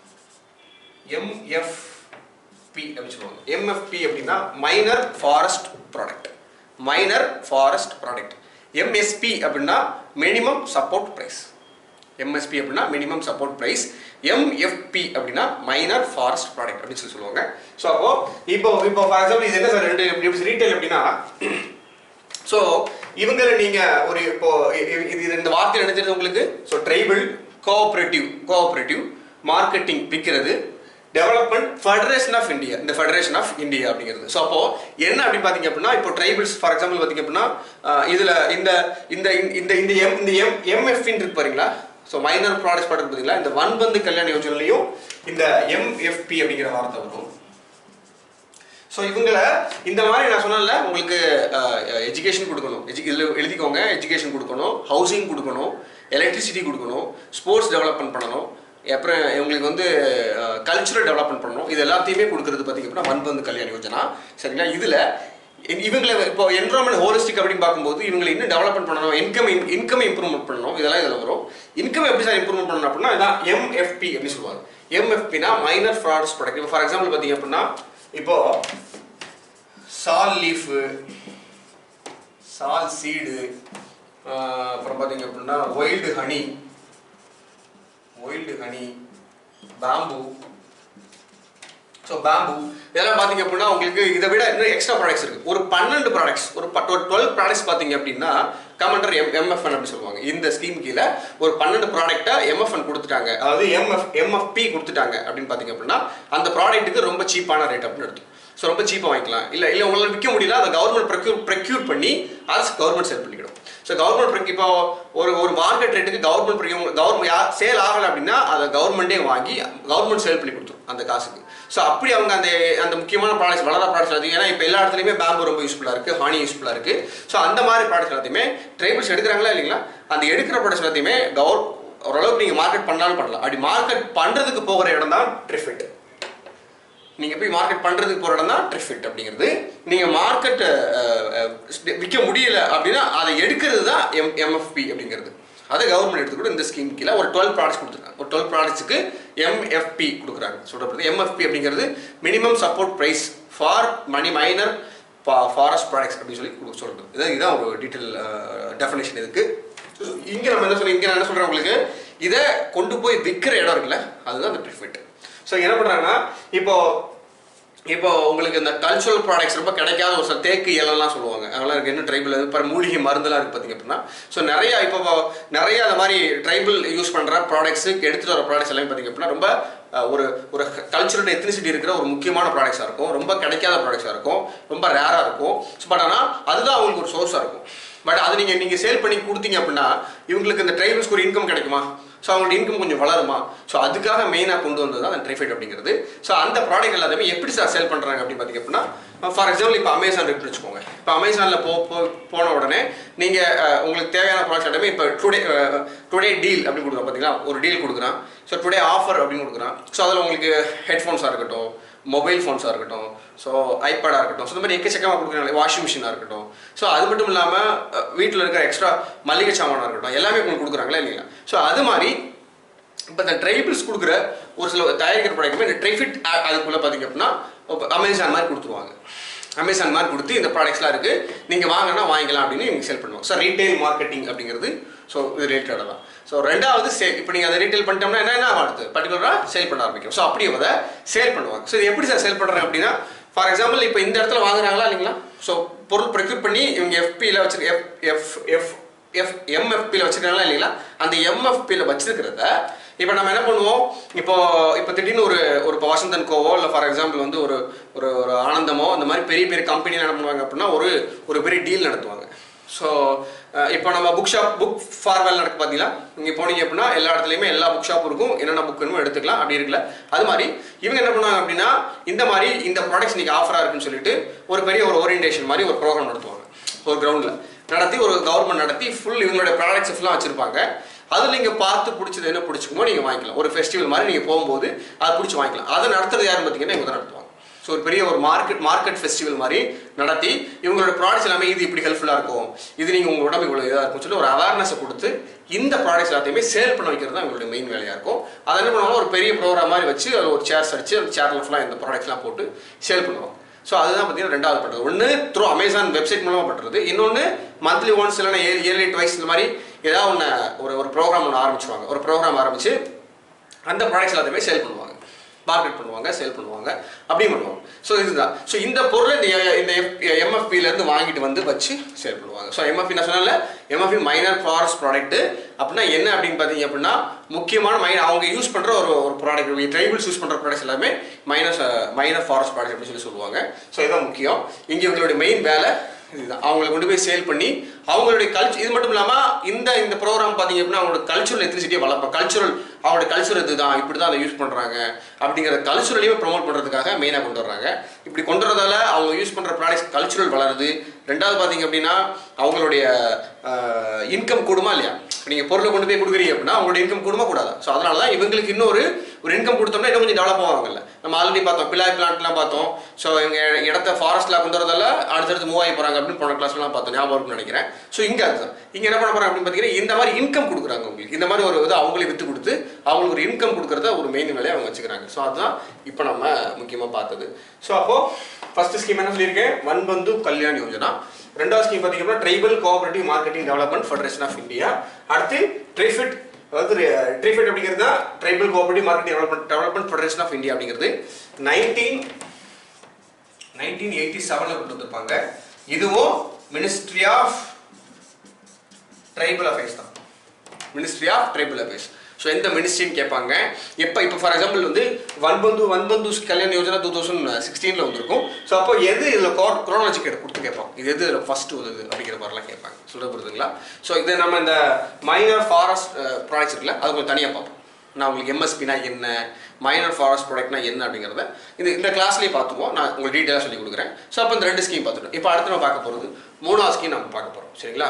MFP அப்படின்னு சொல்லுவாங்க MFP அப்படின்னா minor forest product minor forest product MSP அப்படின்னா மினிமம் சப்போர்ட் ப்ரைஸ் MSP அப்படின்னா மினிமம் சப்போர்ட் ப்ரைஸ் MFP அப்படின்னா மைனர் ஃபாரஸ்ட் ப்ராடக்ட் அப்படின்னு சொல்லி சொல்லுவாங்க ஸோ அப்போ இப்போ இப்போ ஃபார் எக்ஸாம்பிள் இது என்ன சார் ரெண்டு ரீட்டைல் அப்படின்னா ஸோ இவங்களை நீங்க ஒரு இப்போ இ- இ- இது இந்த வார்த்தை என்ன தெரியுது உங்களுக்கு so tribal cooperative cooperative marketing விற்கிறது டெவலப்மெண்ட் ஃபெடரேஷன் ஆஃப் இந்தியா இந்த ஃபெடரேஷன் ஆஃப் இந்தியா அப்படிங்கிறது ஸோ அப்போ என்ன அப்படி பார்த்தீங்க அப்படின்னா இப்போ ட்ரைபிள்ஸ் ஃபார் எக்ஸாம்பிள் பார்த்தீங்க அப்படின்னா ஆஹ், இதுல இந்த இந்த இந்த இந்த எம் இந்த எம் எம்எஃப்இன்னு இருக்கு பாருங்களா ஸோ மைனர் ப்ராடக்ட்ஸ் பாட்டு பார்த்தீங்களா இந்த வன்பந்து கல்யாண யோஜனையிலையும் இந்த எம்எஃப்பி அப்படிங்கிற வார்த்தை வரும் ஸோ இவங்களை இந்த மாதிரி நான் சொன்னேன்ல உங்களுக்கு எஜுகேஷன் கொடுக்கணும் எஜு இதில் எழுதிக்கோங்க எஜுகேஷன் கொடுக்கணும் ஹவுசிங் கொடுக்கணும் எலக்ட்ரிசிட்டி கொடுக்கணும் ஸ்போர்ட்ஸ் டெவலப்மெண்ட் பண்ணணும் அப்புறம் இவங்களுக்கு வந்து கல்ச்சுரல் டெவலப்மெண்ட் பண்ணணும் இது எல்லாத்தையுமே கொடுக்கறது பார்த்தீங்க அப்படின்னா மண்பந்து கல்யாண யோஜனா சரிங்களா இதில் இவங்களை இப்போ என்வரான்மெண்ட் ஹோலிஸ்டிக் அப்படின்னு பார்க்கும்போது இவங்களை இன்னும் டெவலப்மெண்ட் பண்ணணும் இன்கம் இன்கம் இம்ப்ரூவ்மெண்ட் பண்ணணும் இதெல்லாம் இதில் வரும் இன்கம் எப்படி சார் இம்ப்ரூவ்மெண்ட் பண்ணணும் அப்படின்னா இதான் எம்எஃப்பி அப்படின்னு சொல்லுவாங்க எம்எஃப்பினா மைனர் ஃப்ராட்ஸ் ப்ராடக்ட் இப்போ ஃபார் எக்ஸாம்பிள் பார்த்தீங்க அப்படின்னா இப்போ சால் லீஃபு சால் சீடு அப்புறம் பார்த்தீங்க அப்படின்னா wild honey wild honey bamboo so bamboo இதெல்லாம் பார்த்தீங்க அப்படின்னா உங்களுக்கு இதை விட இன்னும் எக்ஸ்ட்ரா ப்ராடக்ட்ஸ் இருக்கு ஒரு பன்னெண்டு ப்ராடக்ட்ஸ் ஒரு டுவெல் ப்ராடக்ட்ஸ் பார்த்தீங்க அப்படின்னா கமெண்டர் எம் எம்எஃப்என் அப்படி சொல்லுவாங்க இந்த ஸ்கீம் கீழே ஒரு பன்னெண்டு ப்ராடக்ட்டை எம்எஃப்என் கொடுத்துட்டாங்க அதாவது எம்எஃப் எம்எஃப்பி கொடுத்துட்டாங்க அப்படின்னு பார்த்தீங்க அப்படின்னா அந்த ப்ராடக்ட்டுக்கு ரொம்ப சீப்பான ரேட் அப்படின்னு எடுத்து ஸோ ரொம்ப சீப்பாக வாங்கிக்கலாம் இல்லை இல்லை உங்களால் விற்க முடியல அதை கவர்மெண்ட் ப்ரெக்யூர் ப்ரெக்யூர் பண்ணி அதை கவர்மெண்ட் செல் பண்ணிக்கிடும் ஸோ கவர்மெண்ட் இப்போ ஒரு ஒரு மார்க்கெட் ரேட்டுக்கு கவர்மெண்ட் கவர்மெண்ட் சேல் ஆகலை அப்படின்னா அதை கவர்மெண்ட்டே வாங்கி கவர்மெண்ட் சேல் பண்ணி கொடுத்துரும் அந்த காசுக்கு ஸோ அப்படி அவங்க அந்த அந்த முக்கியமான ப்ராடக்ட்ஸ் வளர ப்ராடக்ட்ஸ் எல்லாத்தையும் ஏன்னா இப்போ எல்லா இடத்துலையுமே பேம்பு ரொம்ப யூஸ்ஃபுல்லாக இருக்குது ஹானி யூஸ்ஃபுல்லாக இருக்குது ஸோ அந்த மாதிரி ப்ராடக்ட்ஸ் எல்லாத்தையுமே ட்ரைபிள்ஸ் எடுக்கிறாங்களா இல்லைங்களா அந்த எடுக்கிற ப்ராடக்ட்ஸ் எல்லாத்தையுமே கவர் ஓரளவுக்கு நீங்கள் மார்க்கெட் பண்ணாலும் பண்ணலாம் அப்படி மார்க்கெட் பண்ணுறதுக்கு போகிற இடம் தான் ட்ரிஃபிட் நீங்கள் போய் மார்க்கெட் பண்ணுறதுக்கு போகிற இடம் தான் ட்ரிஃபிட் அப்படிங்கிறது நீங்கள் மார்க்கெட் விற்க முடியல அப்படின்னா அதை எடுக்கிறது தான் எம் எம்எஃப்பி அப்படிங்கிறது அதை கவர்மெண்ட் எடுத்துக்கூட இந்த ஸ்கீம் கீழே ஒரு டுவெல் ப்ராடக்ட்ஸ் கொடுத்துருக்காங்க ஒரு டுவெல் ப்ராடக்ட்ஸுக்கு எம்எஃப்பி கொடுக்குறாங்க சொல்கிறது எம்எஃப்பி அப்படிங்கிறது minimum support price for many minor forest products அப்படின்னு சொல்லி கொடுக்க சொல்கிறது இதான் இதுதான் ஒரு டீட்டெயில் டெஃபினேஷன் இதுக்கு இங்கே நம்ம என்ன சொல்றோம் இங்கே நான் என்ன சொல்கிறேன் உங்களுக்கு இதை கொண்டு போய் விற்கிற இடம் இருக்குல்ல அதுதான் அந்த ப்ரிஃபிட் ஸோ என்ன பண்ணுறாங்கன்னா இப்போ இப்போ உங்களுக்கு இந்த கல்ச்சுரல் ப்ராடக்ட்ஸ் ரொம்ப கிடைக்காத ஒரு சில தேக்கு இலெல்லாம் சொல்லுவாங்க அதெல்லாம் இருக்கு இன்னும் ட்ரைபிள் இப்போ மூலிகை மருந்தெல்லாம் இருக்குது பார்த்தீங்க அப்படின்னா ஸோ நிறைய இப்போ நிறைய அந்த மாதிரி ட்ரைபிள் யூஸ் பண்ணுற ப்ராடக்ட்ஸு எடுத்துகிட்டு வர ப்ராடக்ட்ஸ் எல்லாம் பார்த்தீங்க அப்படின்னா ரொம்ப அஹ், ஒரு ஒரு கல்ச்சுரல் எத்னிசிட்டி இருக்கிற ஒரு முக்கியமான ப்ராடக்ட்ஸாக இருக்கும் ரொம்ப கிடைக்காத ப்ராடக்ட்ஸாக இருக்கும் ரொம்ப ரேராக இருக்கும் பட் ஆனால் அதுதான் அவங்களுக்கு ஒரு சோர்ஸாக இருக்கும் பட் அது நீங்கள் நீங்கள் சேல் பண்ணி கொடுத்தீங்க அப்படின்னா இவங்களுக்கு இந்த ட்ரைபிள்ஸ்க்கு ஒரு இன்கம் கிடைக்குமா ஸோ அவங்களோட இன்கம் கொஞ்சம் வளருமா ஸோ அதுக்காக மெயினாக கொண்டு வந்தது தான் அந்த ட்ரைஃபைட் அப்படிங்கிறது ஸோ அந்த ப்ராடக்ட் எல்லாத்தையுமே எப்படி சார் சேல் பண்ணுறாங்க அப்படின்னு பார்த்தீங்க அப்படின்னா ஃபார் எக்ஸாம்பிள் இப்போ அமேசான் இருக்குன்னு வச்சுக்கோங்க இப்போ அமேசானில் போ போ- போன உடனே நீங்கள் உங்களுக்கு தேவையான ப்ராடக்ட்ஸ் எல்லாமே இப்போ டுடே டுடே டீல் அப்படின்னு கொடுக்குறோம் பார்த்தீங்களா ஒரு டீல் கொடுக்குறான் ஸோ டுடே ஆஃபர் அப்படின்னு கொடுக்குறான் ஸோ அதில் உங்களுக்கு ஹெட்ஃபோன்ஸாக இருக்கட்டும் மொபைல் ஃபோன்ஸாக இருக்கட்டும் ஸோ ஐபேடாக இருக்கட்டும் ஸோ இந்த மாதிரி எக்கச்சக்கமாக கொடுக்குறாங்க வாஷிங் மிஷினாக இருக்கட்டும் ஸோ அது மட்டும் இல்லாமல் வீட்டில் இருக்கிற எக்ஸ்ட்ரா மளிகை சாமானாக இருக்கட்டும் எல்லாமே உங்களுக்கு கொடுக்குறாங்களா இல்லைங்களா ஸோ அது மாதிரி இப்போ இந்த ட்ரைபிள்ஸ் கொடுக்குற ஒரு சில தயாரிக்கிற ப்ராடக்ட்டுமே இந்த ட்ரைஃபிட் அதுக்குள்ளே பார்த்தீங்க அப்படின்னா அமேசான் மாதிரி கொடுத்துருவாங்க அமேசான் மாதிரி கொடுத்து இந்த ப்ராடக்ட்ஸ்லாம் இருக்குது நீங்கள் வாங்கினா வாங்கிக்கலாம் அப்படின்னு இவங்க சேல் பண்ணுவாங்க ஸோ ரீட்டைல் மார்க்கெட்டிங் அப்படிங்கிறது ஸோ இது ரிலேட்டடாக தான் ஸோ ரெண்டாவது சேல் இப்போ நீங்கள் அதை ரீட்டைல் பண்ணிட்டோம்னா என்ன என்ன அடுத்து பர்டிகுலராக சேல் பண்ண ஆரம்பிக்கும் ஸோ அப்படி அதை சேல் பண்ணுவாங்க ஸோ இது எப்படி சார் சேல் பண்ணுறாங்க அப்படின்னா ஃபார் எக்ஸாம்பிள் இப்போ இந்த இடத்துல வாங்குறாங்களா இல்லைங்களா ஸோ பொருள் ப்ரொக்யூர் பண்ணி இவங்க எஃபியில் வச்சு எஃப் எஃப் எஃப் எஃப் எம்எஃபியில் வச்சிருக்காங்களா இல்லைங்களா அந்த எம்எஃபியில் வச்சிருக்கிறத இப்போ நம்ம என்ன பண்ணுவோம் இப்போ இப்போ திடீர்னு ஒரு ஒரு இப்போ வசந்தன் கோவோ இல்லை ஃபார் எக்ஸாம்பிள் வந்து ஒரு ஒரு ஒரு ஆனந்தமோ அந்த மாதிரி பெரிய பெரிய கம்பெனி என்ன பண்ணுவாங்க அப்படின்னா ஒரு ஒரு பெரிய டீல் நடத்துவாங்க ஸோ இப்போ நம்ம புக் ஷாப் புக் ஃபார்வெல் நடக்கு பார்த்தீங்களா நீங்கள் போனீங்க அப்படின்னா எல்லா இடத்துலையுமே எல்லா புக் ஷாப் இருக்கும் என்னென்ன புக் வேணுமோ எடுத்துக்கலாம் அப்படி இருக்குல்ல அது மாதிரி இவங்க என்ன பண்ணுவாங்க அப்படின்னா இந்த மாதிரி இந்த ப்ராடக்ட்ஸ் இன்னைக்கு ஆஃபராக இருக்குன்னு சொல்லிட்டு ஒரு பெரிய ஒரு ஓரியன்டேஷன் மாதிரி ஒரு ப்ரோக்ராம் நடத்துவாங்க ஒரு கிரவுண்டில் நடத்தி ஒரு கவர்மெண்ட் நடத்தி ஃபுல் இவங்களுடைய ப்ராடக்ட்ஸ் ஃபுல்லாக வச்சிருப்பாங்க அதில் நீங்கள் பார்த்து பிடிச்சது என்ன பிடிச்சிக்குமோ நீங்கள் வாங்கிக்கலாம் ஒரு ஃபெஸ்டிவல் மாதிரி நீங்கள் போகும்போது அதை பிடிச்சி வாங்கிக்கலாம் அதை நடத்துறது யாருன்னு பார்த்தீங்கன்னா இவங்க தான் நடத்துவாங்க ஸோ ஒரு பெரிய ஒரு மார்க்கெட் மார்க்கெட் ஃபெஸ்டிவல் மாதிரி நடத்தி இவங்களோட ப்ராடக்ட்ஸ் எல்லாமே இது இப்படி ஹெல்ப்ஃபுல்லாக இருக்கும் இது நீங்கள் உங்கள் உடம்பு இவ்வளோ இதாக இருக்கும்னு சொல்லி ஒரு அவேர்னஸை கொடுத்து இந்த ப்ராடக்ட்ஸ் எல்லாத்தையுமே சேல் பண்ண வைக்கிறது தான் இவங்களுடைய மெயின் வேலையாக இருக்கும் அதை என்ன பண்ணுவாங்க ஒரு பெரிய ப்ரோக்ராம் மாதிரி வச்சு அதில் ஒரு சேர்ஸ் அடிச்சு அந்த சேரில் ஃபுல்லாக இந்த ப்ராடக்ட்ஸ்லாம் போட்டு சேல் பண்ணுவாங்க ஸோ அதுதான் பார்த்தீங்கன்னா ரெண்டாவது பண்ணுறது ஒன்று த்ரூ அமேசான் வெப்சைட் மூலமாக பண்ணுறது இன்னொன்று மந்த்லி ஒன்ஸ் இல்லைனா இயர்லி ட்வைஸ் இந்த மாதிரி ஏதாவது ஒன்று ஒரு ஒரு ப்ரோக்ராம் ஒன்று ஆரம்பிச்சுவாங்க ஒரு ப்ரோக்ராம் ஆரம்பிச்சு அந்த ப்ராடக்ட்ஸ் எல்லாத்தையுமே சேல் பண்ணுவாங்க மார்க்கெட் பண்ணுவாங்க சேல் பண்ணுவாங்க அப்படியும் பண்ணுவாங்க ஸோ இதுதான் ஸோ இந்த பொருளை இந்த இந்த எம்எஃபிலேருந்து வாங்கிட்டு வந்து வச்சு சேல் பண்ணுவாங்க ஸோ எம்எஃபி நான் சொன்னால எம்எஃபி மைனர் ஃபாரஸ்ட் ப்ராடக்ட் அப்படின்னா என்ன அப்படின்னு பார்த்தீங்க அப்படின்னா முக்கியமான மைனர் அவங்க யூஸ் பண்ணுற ஒரு ஒரு ப்ராடக்ட் ட்ரைபிள்ஸ் யூஸ் பண்ணுற ப்ராடக்ட்ஸ் எல்லாமே மைனஸ் மைனர் ஃபாரஸ்ட் ப்ராடக்ட் அப்படின்னு சொல்லி சொல்லுவாங்க ஸோ இதுதான் முக்கியம் இங்கே இவங்களுடைய மெயின் வேலை இதுதான் அவங்களை கொண்டு போய் சேல் பண்ணி அவங்களுடைய கல்ச்சர் இது மட்டும் இல்லாமல் இந்த இந்த ப்ரோக்ராம் பார்த்தீங்க அப்படின்னா அவங்களோட கல்ச்சுரல் எத்திரிசிட்டியை வளர்ப்போம் கல்ச்சுரல் அவங்களோட கல்ச்சர் இதுதான் இப்படி தான் அதை யூஸ் பண்ணுறாங்க அப்படிங்கிற கல்ச்சுரலையுமே ப்ரொமோட் பண்ணுறதுக்காக மெயினாக கொண்டு வர்றாங்க இப்படி கொண்டு வரதால அவங்க யூஸ் பண்ணுற ப்ராடக்ட்ஸ் கல்ச்சுரல் வளருது ரெண்டாவது பார்த்தீங்க அப்படின்னா அவங்களுடைய இன்கம் கூடுமா இல்லையா நீங்கள் பொருளை கொண்டு போய் கொடுக்குறீங்க அப்படின்னா அவங்களோட இன்கம் கூடுமா கூடாது ஸோ அதனால தான் இவங்களுக்கு இன்னொரு ஒரு இன்கம் கொடுத்தோம்னா இன்னும் கொஞ்சம் டெவலப் ஆவாங்கல்ல நம்ம ஆல்ரெடி பார்த்தோம் பிலாய் பிளான்ட்லாம் பார்த்தோம் ஸோ இவங்க இடத்த ஃபாரஸ்ட்லாம் கொண்டு வரதால அடுத்தடுத்து மூவ் ஆகி போகிறாங்க அப்படின்னு போன கிளாஸ்லாம் பார்த்தோம் ஞாபகம் இருக்கும்னு நினைக்கிறேன் ஸோ இங்கே அதுதான் இங்கே என்ன பண்ண போகிறாங்க அப்படின்னு பார்த்தீங்கன்னா இந்த மாதிரி இன்கம் கொடுக்குறாங்க உங்களுக்கு இந்த மாதிரி ஒரு இது அவங்களே விற்று கொடுத்து அவங்களுக்கு ஒரு இன்கம் கொடுக்குறத ஒரு மெயின் வேலையை அவங்க வச்சுக்கிறாங்க ஸோ அதுதான் இப்போ நம்ம முக்கியமாக பார்த்தது ஸோ அப்போது ஃபர்ஸ்ட் ஸ்கீம் என்ன சொல்லியிருக்கேன் வன்பந்து கல்யாண் யோஜனா ரெண்டாவது ஸ்கீம் பார்த்தீங்கன்னா tribal cooperative marketing development federation of India அடுத்து ட்ரைஃபிட் அதாவது ட்ரைஃபிட் அப்படிங்கிறது தான் tribal cooperative marketing development development federation of India அப்படிங்கிறது நைன்டீன் நைன்டீன் எயிட்டி செவனில் கொண்டு வந்திருப்பாங்க இதுவும் மினிஸ்ட்ரி ஆஃப் ட்ரைபல் அஃபேர்ஸ் தான் ministry of tribal affairs so எந்த மினிஸ்ட்ரின்னு கேட்பாங்க எப்போ இப்போ ஃபார் எக்ஸாம்பிள் வந்து வன்பந்து வன்பந்து கல்யாண் யோஜனா டூ தௌசண்ட் சிக்ஸ்டீனில் வந்திருக்கும் ஸோ அப்போ எது இதில் குரோனாலஜி கொடுத்து கேட்பாங்க இது எது இதில் ஃபஸ்ட்டு உதவுது அப்படிங்கிற மாதிரிலாம் கேட்பாங்க சொல்ல புரியுதுங்களா ஸோ இது நம்ம இந்த மைனர் ஃபாரஸ்ட் ப்ராடக்ட்ஸ் இருக்குல்ல அது கொஞ்சம் தனியாக பார்ப்போம் நான் உங்களுக்கு எம்எஸ்பினா என்ன மைனர் ஃபாரஸ்ட் ப்ராடக்ட்னா என்ன அப்படிங்கிறத இந்த இந்த கிளாஸ்லேயே பார்த்துக்குவோம் நான் உங்களுக்கு டீட்டெயிலாக சொல்லி கொடுக்குறேன் ஸோ அப்போ இந்த ரெண்டு ஸ்கீம் பார்த்துட்டோம் இப்போ அடுத்து நம்ம பார்க்க போகிறது மூணாவது ஸ்கீம் நம்ம பார்க்க போகிறோம் சரிங்களா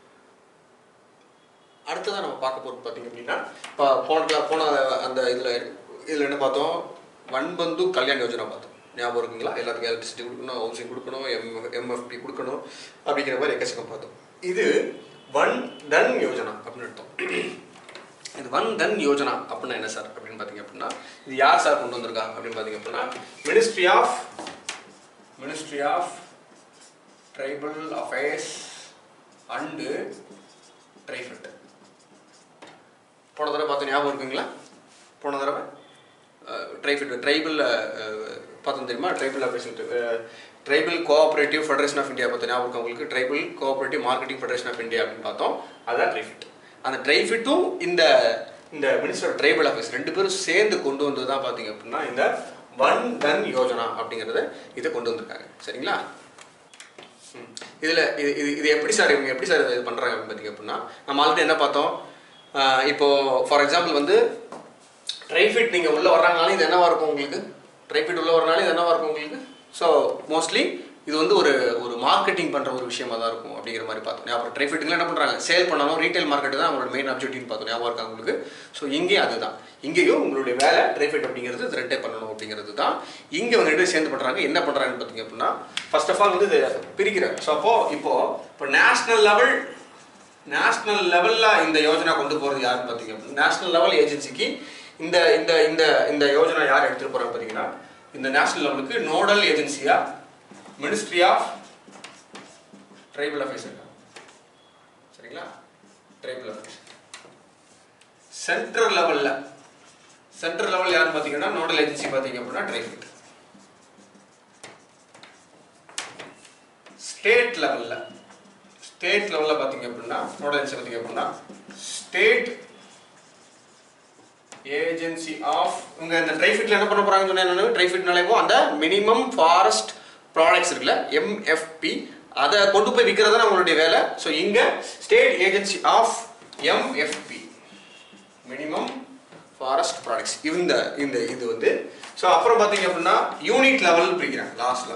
அடுத்ததான் நம்ம பார்க்க போகிறது பார்த்தீங்க அப்படின்னா இப்போ போன cla- போன அந்த இதில் இதில் என்ன பார்த்தோம் வன்பந்து கல்யாண் யோஜனா பார்த்தோம் ஞாபகம் இருக்குங்களா எல்லாத்துக்கும் எலக்ட்ரிசிட்டி கொடுக்கணும் ஹவுசிங் கொடுக்கணும் எம் எம்எஃப்பி கொடுக்கணும் அப்படிங்கிற மாதிரி எக்கச்சக்கம் பார்த்தோம் இது வன் தன் யோஜனா அப்படின்னு அர்த்தம் இது வன் தன் யோஜனா அப்படின்னா என்ன சார் அப்படின்னு பார்த்தீங்க அப்படின்னா இது யார் சார் கொண்டு வந்திருக்கா அப்படின்னு பார்த்தீங்க அப்படின்னா ministry of ministry of tribal affairs and TRIFED போன தடவை பார்த்த ஞாபகம் இருக்குங்களா போன தடவை ட்ரைஃபிட் ட்ரைபிள் பார்த்தோம் தெரியுமா tribal office tribal cooperative federation of India பார்த்த ஞாபகம் இருக்கு உங்களுக்கு tribal cooperative marketing federation of India அப்படின்னு பார்த்தோம் அதான் ட்ரைஃபிட் அந்த ட்ரைஃபிட்டும் இந்த இந்த மினிஸ்டர் ட்ரைபிள் ஆஃபீஸ் ரெண்டு பேரும் சேர்ந்து கொண்டு வந்தது தான் பார்த்தீங்க அப்படின்னா இந்த ஒன் தன் யோஜனா அப்படிங்கிறத இதை கொண்டு வந்திருக்காங்க சரிங்களா ம். இதுல இது இது இது எப்படி சார் இவங்க எப்படி சார் இது பண்றாங்க அப்படின்னு பார்த்தீங்க அப்படின்னா நம்ம ஆல்ரெடி என்ன பார்த்தோம் ஆஹ் இப்போ ஃபார் எக்ஸாம்பிள் வந்து ட்ரைஃபிட் நீங்க உள்ள வர்றாங்கனாலும் இது என்னவா இருக்கும் உங்களுக்கு ட்ரைஃபிட் உள்ள வரனாலும் இது என்னவா இருக்கும் உங்களுக்கு ஸோ மோஸ்ட்லி இது வந்து ஒரு ஒரு மார்க்கெட்டிங் பண்ற ஒரு விஷயமா தான் இருக்கும் அப்படிங்கிற மாதிரி பார்த்தோம் அப்புறம் ட்ரைஃபிட்ல என்ன பண்றாங்க சேல் பண்ணாலும் ரீட்டைல் மார்க்கெட் தான் அவங்களோட மெயின் அப்ஜெக்டிவ்னு பார்த்தோம் ஞாபகம் இருக்கா உங்களுக்கு ஸோ இங்கேயும் அதுதான் இங்கேயும் உங்களுடைய வேலை ட்ரைஃபிட் அப்படிங்கிறது இது ரெண்டே பண்ணணும் அப்படிங்கிறது தான் இங்கே அவங்க ரெண்டு பேரும் சேர்ந்து பண்றாங்க என்ன பண்றாங்கன்னு பார்த்தீங்க அப்படின்னா ஃபர்ஸ்ட் ஆஃப் ஆல் வந்து இதை பிரிக்கிறாங்க ஸோ அப்போ இப்போ இப்போ நேஷனல் லெவல் நேஷனல் லெவல்ல இந்த யோஜனா கொண்டு போறது யாருன்னு பார்த்தீங்க அப்படின்னா நேஷனல் லெவல் ஏஜென்சிக்கு இந்த இந்த இந்த இந்த யோஜனா யார் எடுத்துட்டு போறாங்க பார்த்தீங்கன்னா இந்த நேஷனல் லெவலுக்கு நோடல் ஏஜென்சியா மினிஸ்ட்ரி ஆஃப் ட்ரைபல் அஃபேர்ஸ் இருக்காங்க சரிங்களா ட்ரைபல் அஃபேர்ஸ் சென்ட்ரல் லெவல்ல சென்ட்ரல் லெவல் யாருன்னு பார்த்தீங்கன்னா நோடல் ஏஜென்சி பார்த்தீங்க அப்படின்னா ட்ரைஃபிட் ஸ்டேட் லெவல்ல ஸ்டேட் லெவலில் பார்த்தீங்க அப்படின்னா நோடல் ஏஜென்சி பார்த்தீங்க அப்படின்னா ஸ்டேட் ஏஜென்சி ஆஃப் இவங்க இந்த ட்ரைஃபிட்ல என்ன பண்ண போறாங்கன்னு சொன்னா என்ன ட்ரைஃபிட்னாலே அந்த மினிமம் ஃபாரஸ்ட் ப்ராடக்ட்ஸ் இருக்குல்ல எம்எஃப்பி அதை கொண்டு போய் விற்கிறது தான் அவங்களுடைய வேலை ஸோ இங்க state agency of MFP minimum forest products இந்த இந்த இது வந்து ஸோ அப்புறம் பார்த்தீங்க அப்படின்னா யூனிட் லெவல் பிரிக்கிறாங்க லாஸ்ட்ல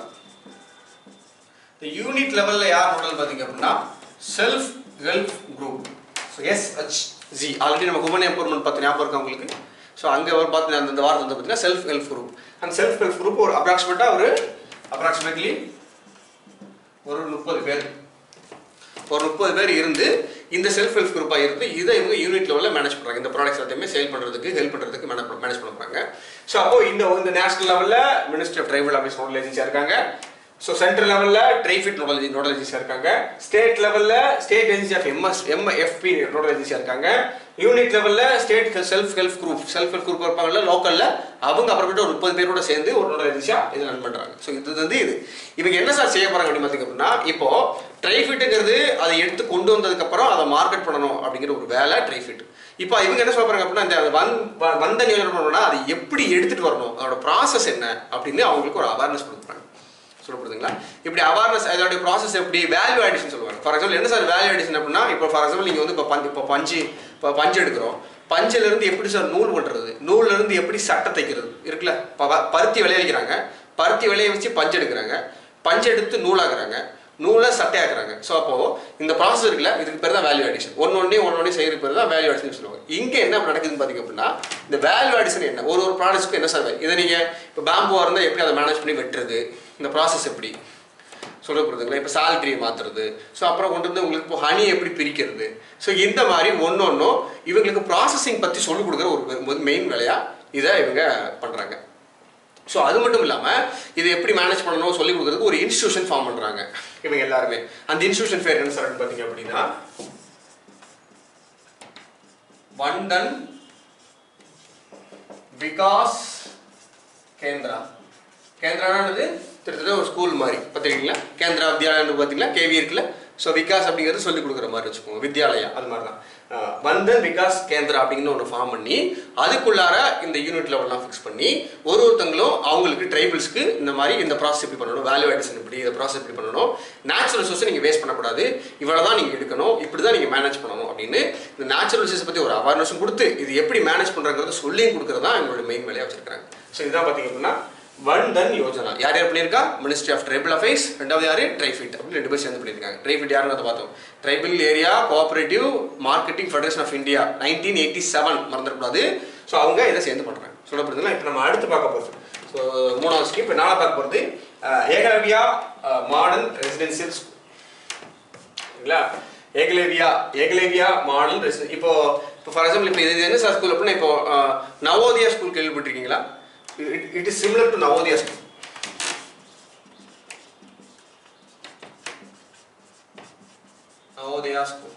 இந்த யூனிட் லெவல்ல யார் நோடல் பார்த்தீங்க அப்படின்னா self help group so SHG already நம்ம உமன் எம்பவர்மெண்ட் பார்த்து ஞாபகம் இருக்கா உங்களுக்கு ஸோ அங்கே ஒரு பார்த்து அந்த இந்த வாரத்தை வந்து பார்த்தீங்கன்னா செல்ஃப் ஹெல்ப் குரூப் அந்த செல்ஃப் ஹெல்ப் குரூப் ஒரு அப்ராக்சிமேட்டாக ஒரு அப்ராக்சிமேட்லி ஒரு முப்பது பேர் ஒரு முப்பது பேர் இருந்து இந்த செல்ஃப் ஹெல்ப் குரூப்பாக இருந்து இதை இவங்க யூனிட் லெவலில் மேனேஜ் பண்ணுறாங்க இந்த ப்ராடக்ட்ஸ் எல்லாத்தையுமே சேல் பண்ணுறதுக்கு ஹெல்ப் பண்ணுறதுக்கு மேனேஜ் பண்ண போகிறாங்க ஸோ அப்போ இந்த இந்த நேஷனல் லெவலில் ministry of tribal office nodal ஏஜென்சியாக இருக்காங்க ஸோ சென்ட்ரல் லெவலில் ட்ரைஃபிட் நோடல் நோடல் ஏஜென்சியாக இருக்காங்க ஸ்டேட் லெவலில் state agency of MS MFP nodal ஏஜென்சியாக இருக்காங்க யூனிட் லெவலில் state self help group self help group இருப்பாங்கல்ல லோக்கலில் அவங்க அப்புறமேட்டு ஒரு முப்பது பேரோட சேர்ந்து ஒரு நோடல் ஏஜென்சியாக இது ரன் பண்ணுறாங்க ஸோ இது வந்து இது இவங்க என்ன சார் செய்ய போகிறாங்க அப்படின்னு பார்த்தீங்க அப்படின்னா இப்போ ட்ரைஃபிட்டுங்கிறது அதை எடுத்து கொண்டு வந்ததுக்கப்புறம் அதை மார்க்கெட் பண்ணணும் அப்படிங்கிற ஒரு வேலை ட்ரைஃபிட் இப்போ இவங்க என்ன சொல்ல போறாங்க அப்படின்னா இந்த வந் வ- வந்த நியோஜனம் பண்ணணும்னா அதை எப்படி எடுத்துட்டு வரணும் அதோட ப்ராசஸ் என்ன அப்படின்னு அவங்களுக்கு ஒரு அவேர்னஸ் கொடுக்குறாங்க சொல்லப்படுதுங்களா இப்படி அவேர்னஸ் அதோட ப்ராசஸ் எப்படி வேல்யூ அடிஷன் சொல்லுவாங்க ஃபார் எக்ஸாம்பிள் என்ன சார் வேல்யூ அடிஷன் அப்படின்னா இப்போ ஃபார் எக்ஸாம்பிள் நீங்கள் வந்து இப்போ பஞ்சு இப்போ பஞ்சு இப்போ பஞ்சு எடுக்கிறோம் பஞ்சுல இருந்து எப்படி சார் நூல் பண்றது நூல்ல இருந்து எப்படி சட்டை தைக்கிறது இருக்குல்ல இப்போ வ- பருத்தி விளைவிக்கிறாங்க பருத்தி விளைய வச்சு பஞ்சு எடுக்கிறாங்க பஞ்சு எடுத்து நூலாக்குறாங்க நூலை சட்டையாக்குறாங்க ஸோ அப்போ இந்த ப்ராசஸ் இருக்குல்ல இதுக்கு பேர் தான் வேல்யூ அடிஷன் ஒன்று ஒன்றே ஒன்று ஒன்றே செய்யற பேர் தான் வேல்யூ அடிஷன் சொல்லுவாங்க இங்கே என்ன நடக்குதுன்னு பார்த்தீங்க அப்படின்னா இந்த வேல்யூ அடிஷன் என்ன ஒரு ஒரு ப்ராடக்ட்ஸ்க்கு என்ன சார் இதை நீங்கள் இப்போ பேம்புவாக இருந்தால் எப்படி அதை மேனேஜ் பண்ணி வெட்டுறது இந்த ப்ராசஸ் எப்படி சொல்லப்படுதுங்களா இப்போ சால்ட்ரியை மாற்றுறது ஸோ அப்புறம் கொண்டு வந்து உங்களுக்கு இப்போ ஹனி எப்படி பிரிக்கிறது ஸோ இந்த மாதிரி ஒன்று ஒன்றும் இவங்களுக்கு ப்ராசஸிங் பற்றி சொல்லிக் கொடுக்குற ஒரு மெயின் வேலையாக இதை இவங்க பண்ணுறாங்க ஸோ அது மட்டும் இல்லாமல் இது எப்படி மேனேஜ் பண்ணணும் சொல்லி கொடுக்குறதுக்கு ஒரு இன்ஸ்டியூஷன் ஃபார்ம் பண்ணுறாங்க இவங்க எல்லாருமே அந்த இன்ஸ்டியூஷன் பேர் என்ன சார் பார்த்தீங்க அப்படின்னா வண்டன் விகாஸ் கேந்திரா கேந்திரானது கிட்டத்தட்ட ஒரு ஸ்கூல் மாதிரி பார்த்துருக்கீங்களா கேந்திரா வித்யாலயம் பார்த்தீங்களா கேவி இருக்குல்ல ஸோ விகாஸ் அப்படிங்கிறது சொல்லி கொடுக்குற மாதிரி வச்சுக்கோங்க வித்யாலயா அது மாதிரி தான் அஹ் வந்தன் விகாஸ் கேந்திரா அப்படின்னு ஒன்று ஃபார்ம் பண்ணி அதுக்குள்ளார இந்த யூனிட் லெவல்லாம் ஃபிக்ஸ் பண்ணி ஒரு ஒருத்தங்களும் அவங்களுக்கு ட்ரைபிள்ஸ்க்கு இந்த மாதிரி இந்த ப்ராசஸ் எப்படி பண்ணணும் வேல்யூ அடிஷன் இப்படி இந்த ப்ராசஸ் எப்படி பண்ணணும் நேச்சுரல் ரிசோர்ஸை நீங்கள் வேஸ்ட் பண்ணக்கூடாது இவ்வளோ தான் நீங்கள் எடுக்கணும் இப்படி தான் நீங்கள் மேனேஜ் பண்ணணும் அப்படின்னு இந்த நேச்சுரல் ரிசோர்ஸ் பற்றி ஒரு அவேர்னஸும் கொடுத்து இது எப்படி மேனேஜ் பண்ணுறங்கிறத சொல்லியும் கொடுக்குறது தான் எங்களோட மெயின் வேலையாக வச்சிருக்காங்க ஸோ இதுதான் பார்த்தீங்க அப்படின்னா ஒன் தன் யோஜனா யார் யார் பண்ணியிருக்கா மினிஸ்ட்ரி ஆஃப் ட்ரைபிள் அஃபேர்ஸ் ரெண்டாவது யாரு ட்ரைஃபிட் அப்படின்னு ரெண்டு பேர் சேர்ந்து பண்ணியிருக்காங்க ட்ரைஃபிட் யாருன்னு அதை பார்த்தோம் tribal area cooperative marketing federation of India nineteen eighty seven மறந்துடக்கூடாது ஸோ அவங்க இதை சேர்ந்து பண்ணுறாங்க சொல்லப்படுதுன்னா இப்போ நம்ம அடுத்து பார்க்க போகிறது ஸோ மூணாவது ஸ்கீம் இப்போ நாளாக பார்க்க போகிறது ஏகலவியா மாடர்ன் ரெசிடென்சியல் ஸ்கூல் சரிங்களா ஏகலேவியா ஏகலேவியா மாடல் ரெசிடென்ட் இப்போ இப்போ ஃபார் எக்ஸாம்பிள் இப்போ இது என்ன சார் ஸ்கூல் அப்படின்னா இப்போ அஹ், நவோதயா ஸ்கூல் கேள்விப்பட்டிருக்கீங்களா it is similar to Navodaya school Navodaya school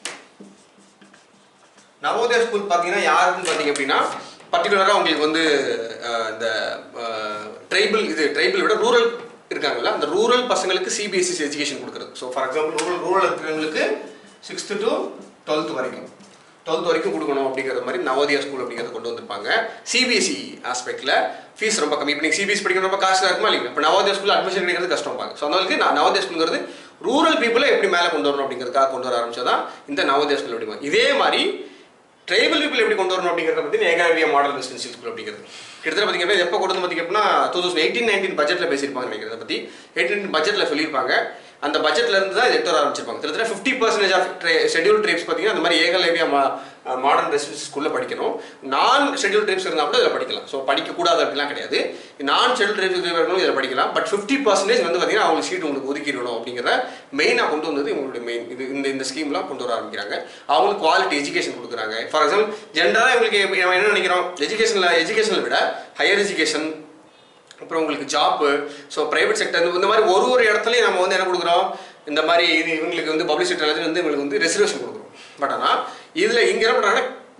Navodaya school பார்த்தீங்கன்னா யாருக்குன்னு பார்த்தீங்க அப்படின்னா பர்டிகுலராக உங்களுக்கு வந்து அஹ், இந்த ட்ரைபிள் இது ட்ரைபிள் விட ரூரல் இருக்காங்கல்ல அந்த ரூரல் பசங்களுக்கு சிபிஎஸ்சி எஜுகேஷன் கொடுக்குறது so for example rural rural இருக்கிறவங்களுக்கு சிக்ஸ்த்து டு டுவெல்த் வரைக்கும் டுவெல்த் வரைக்கும் கொடுக்கணும் அப்படிங்கிற மாதிரி நவோதயா ஸ்கூல் அப்படிங்கிறத கொண்டு வந்திருப்பாங்க சிபிஎஸ்சி ஆஸ்பெக்டில் ஃபீஸ் ரொம்ப கம்மி இப்போ நீங்கள் சிபிஎஸ்சி படிக்கிற ரொம்ப காசுல இருக்குமா இல்லைங்க இப்போ நவோதயா ஸ்கூல் அட்மிஷன் கிடைக்கிறது கஷ்டம்பாங்க ஸோ அதனால நான் நவோதயா ஸ்கூலுங்கிறது ரூரல் பீப்புளை எப்படி மேலே கொண்டு வரணும் அப்படிங்கிறதுக்காக கொண்டு வர ஆரம்பிச்சதான் இந்த நவோதயா ஸ்கூல் அப்படிமா இதே மாதிரி ட்ரைபல் பீப்புள் எப்படி கொண்டு வரணும் அப்படிங்கிறத பற்றி ஏகாவியா மாடல் ரெசிடென்சியல் ஸ்கூல் அப்படிங்கிறது கிட்டத்தட்ட பார்த்தீங்கன்னா எப்போ கொண்டு வந்து பார்த்தீங்க அப்படின்னா டூ தௌசண்ட் எயிட்டீன் நைன்டீன் பட்ஜெட்டில் பேசியிருப்பாங்க நினைக்கிறத பற்றி எயிட்டீன் பட்ஜெட்டில் சொல்லியிருப்பாங்க அந்த பட்ஜெட்ல இருந்து தான் இது எடுத்து வர ஆரம்பிச்சிருப்பாங்க கிட்டத்தட்ட fifty percentage of schedule tribes பார்த்தீங்கன்னா அந்த மாதிரி ஏகலேவியா மாடர்ன் ரெசிடென்சி ஸ்கூலில் படிக்கணும் நான் ஷெட்யூல் ட்ரைப்ஸ் இருந்தால் கூட இதில் படிக்கலாம் ஸோ படிக்கக்கூடாது அப்படிலாம் கிடையாது நான் ஷெட்யூல் ட்ரைப்ஸ் இருக்கிறவங்களும் இதில் படிக்கலாம் பட் ஃபிஃப்டி பர்சன்டேஜ் வந்து பார்த்தீங்கன்னா அவங்களுக்கு சீட் உங்களுக்கு ஒதுக்கிடணும் அப்படிங்கிற மெயினாக கொண்டு வந்தது இவங்களுடைய மெயின் இது இந்த இந்த ஸ்கீம்லாம் கொண்டு வர ஆரம்பிக்கிறாங்க அவங்களுக்கு குவாலிட்டி எஜுகேஷன் கொடுக்குறாங்க ஃபார் எக்ஸாம்பிள் ஜென்ரலாக இவங்களுக்கு நம்ம என்ன நினைக்கிறோம் எஜுகேஷனில் எஜுகேஷனில் விட ஹையர் எஜுகேஷன் அப்புறம் உங்களுக்கு ஜாப்பு ஸோ ப்ரைவேட் செக்டர் இந்த மாதிரி ஒரு ஒரு இடத்துலையும் நம்ம வந்து என்ன கொடுக்குறோம் இந்த மாதிரி இது இவங்களுக்கு வந்து பப்ளிக் செக்டர் வந்து இவங்களுக்கு வந்து ரெசர்வேஷன் கொடுக்குறோம் பட் ஆனால் இதில் இங்கே என்ன பண்ணுறாங்கன்னா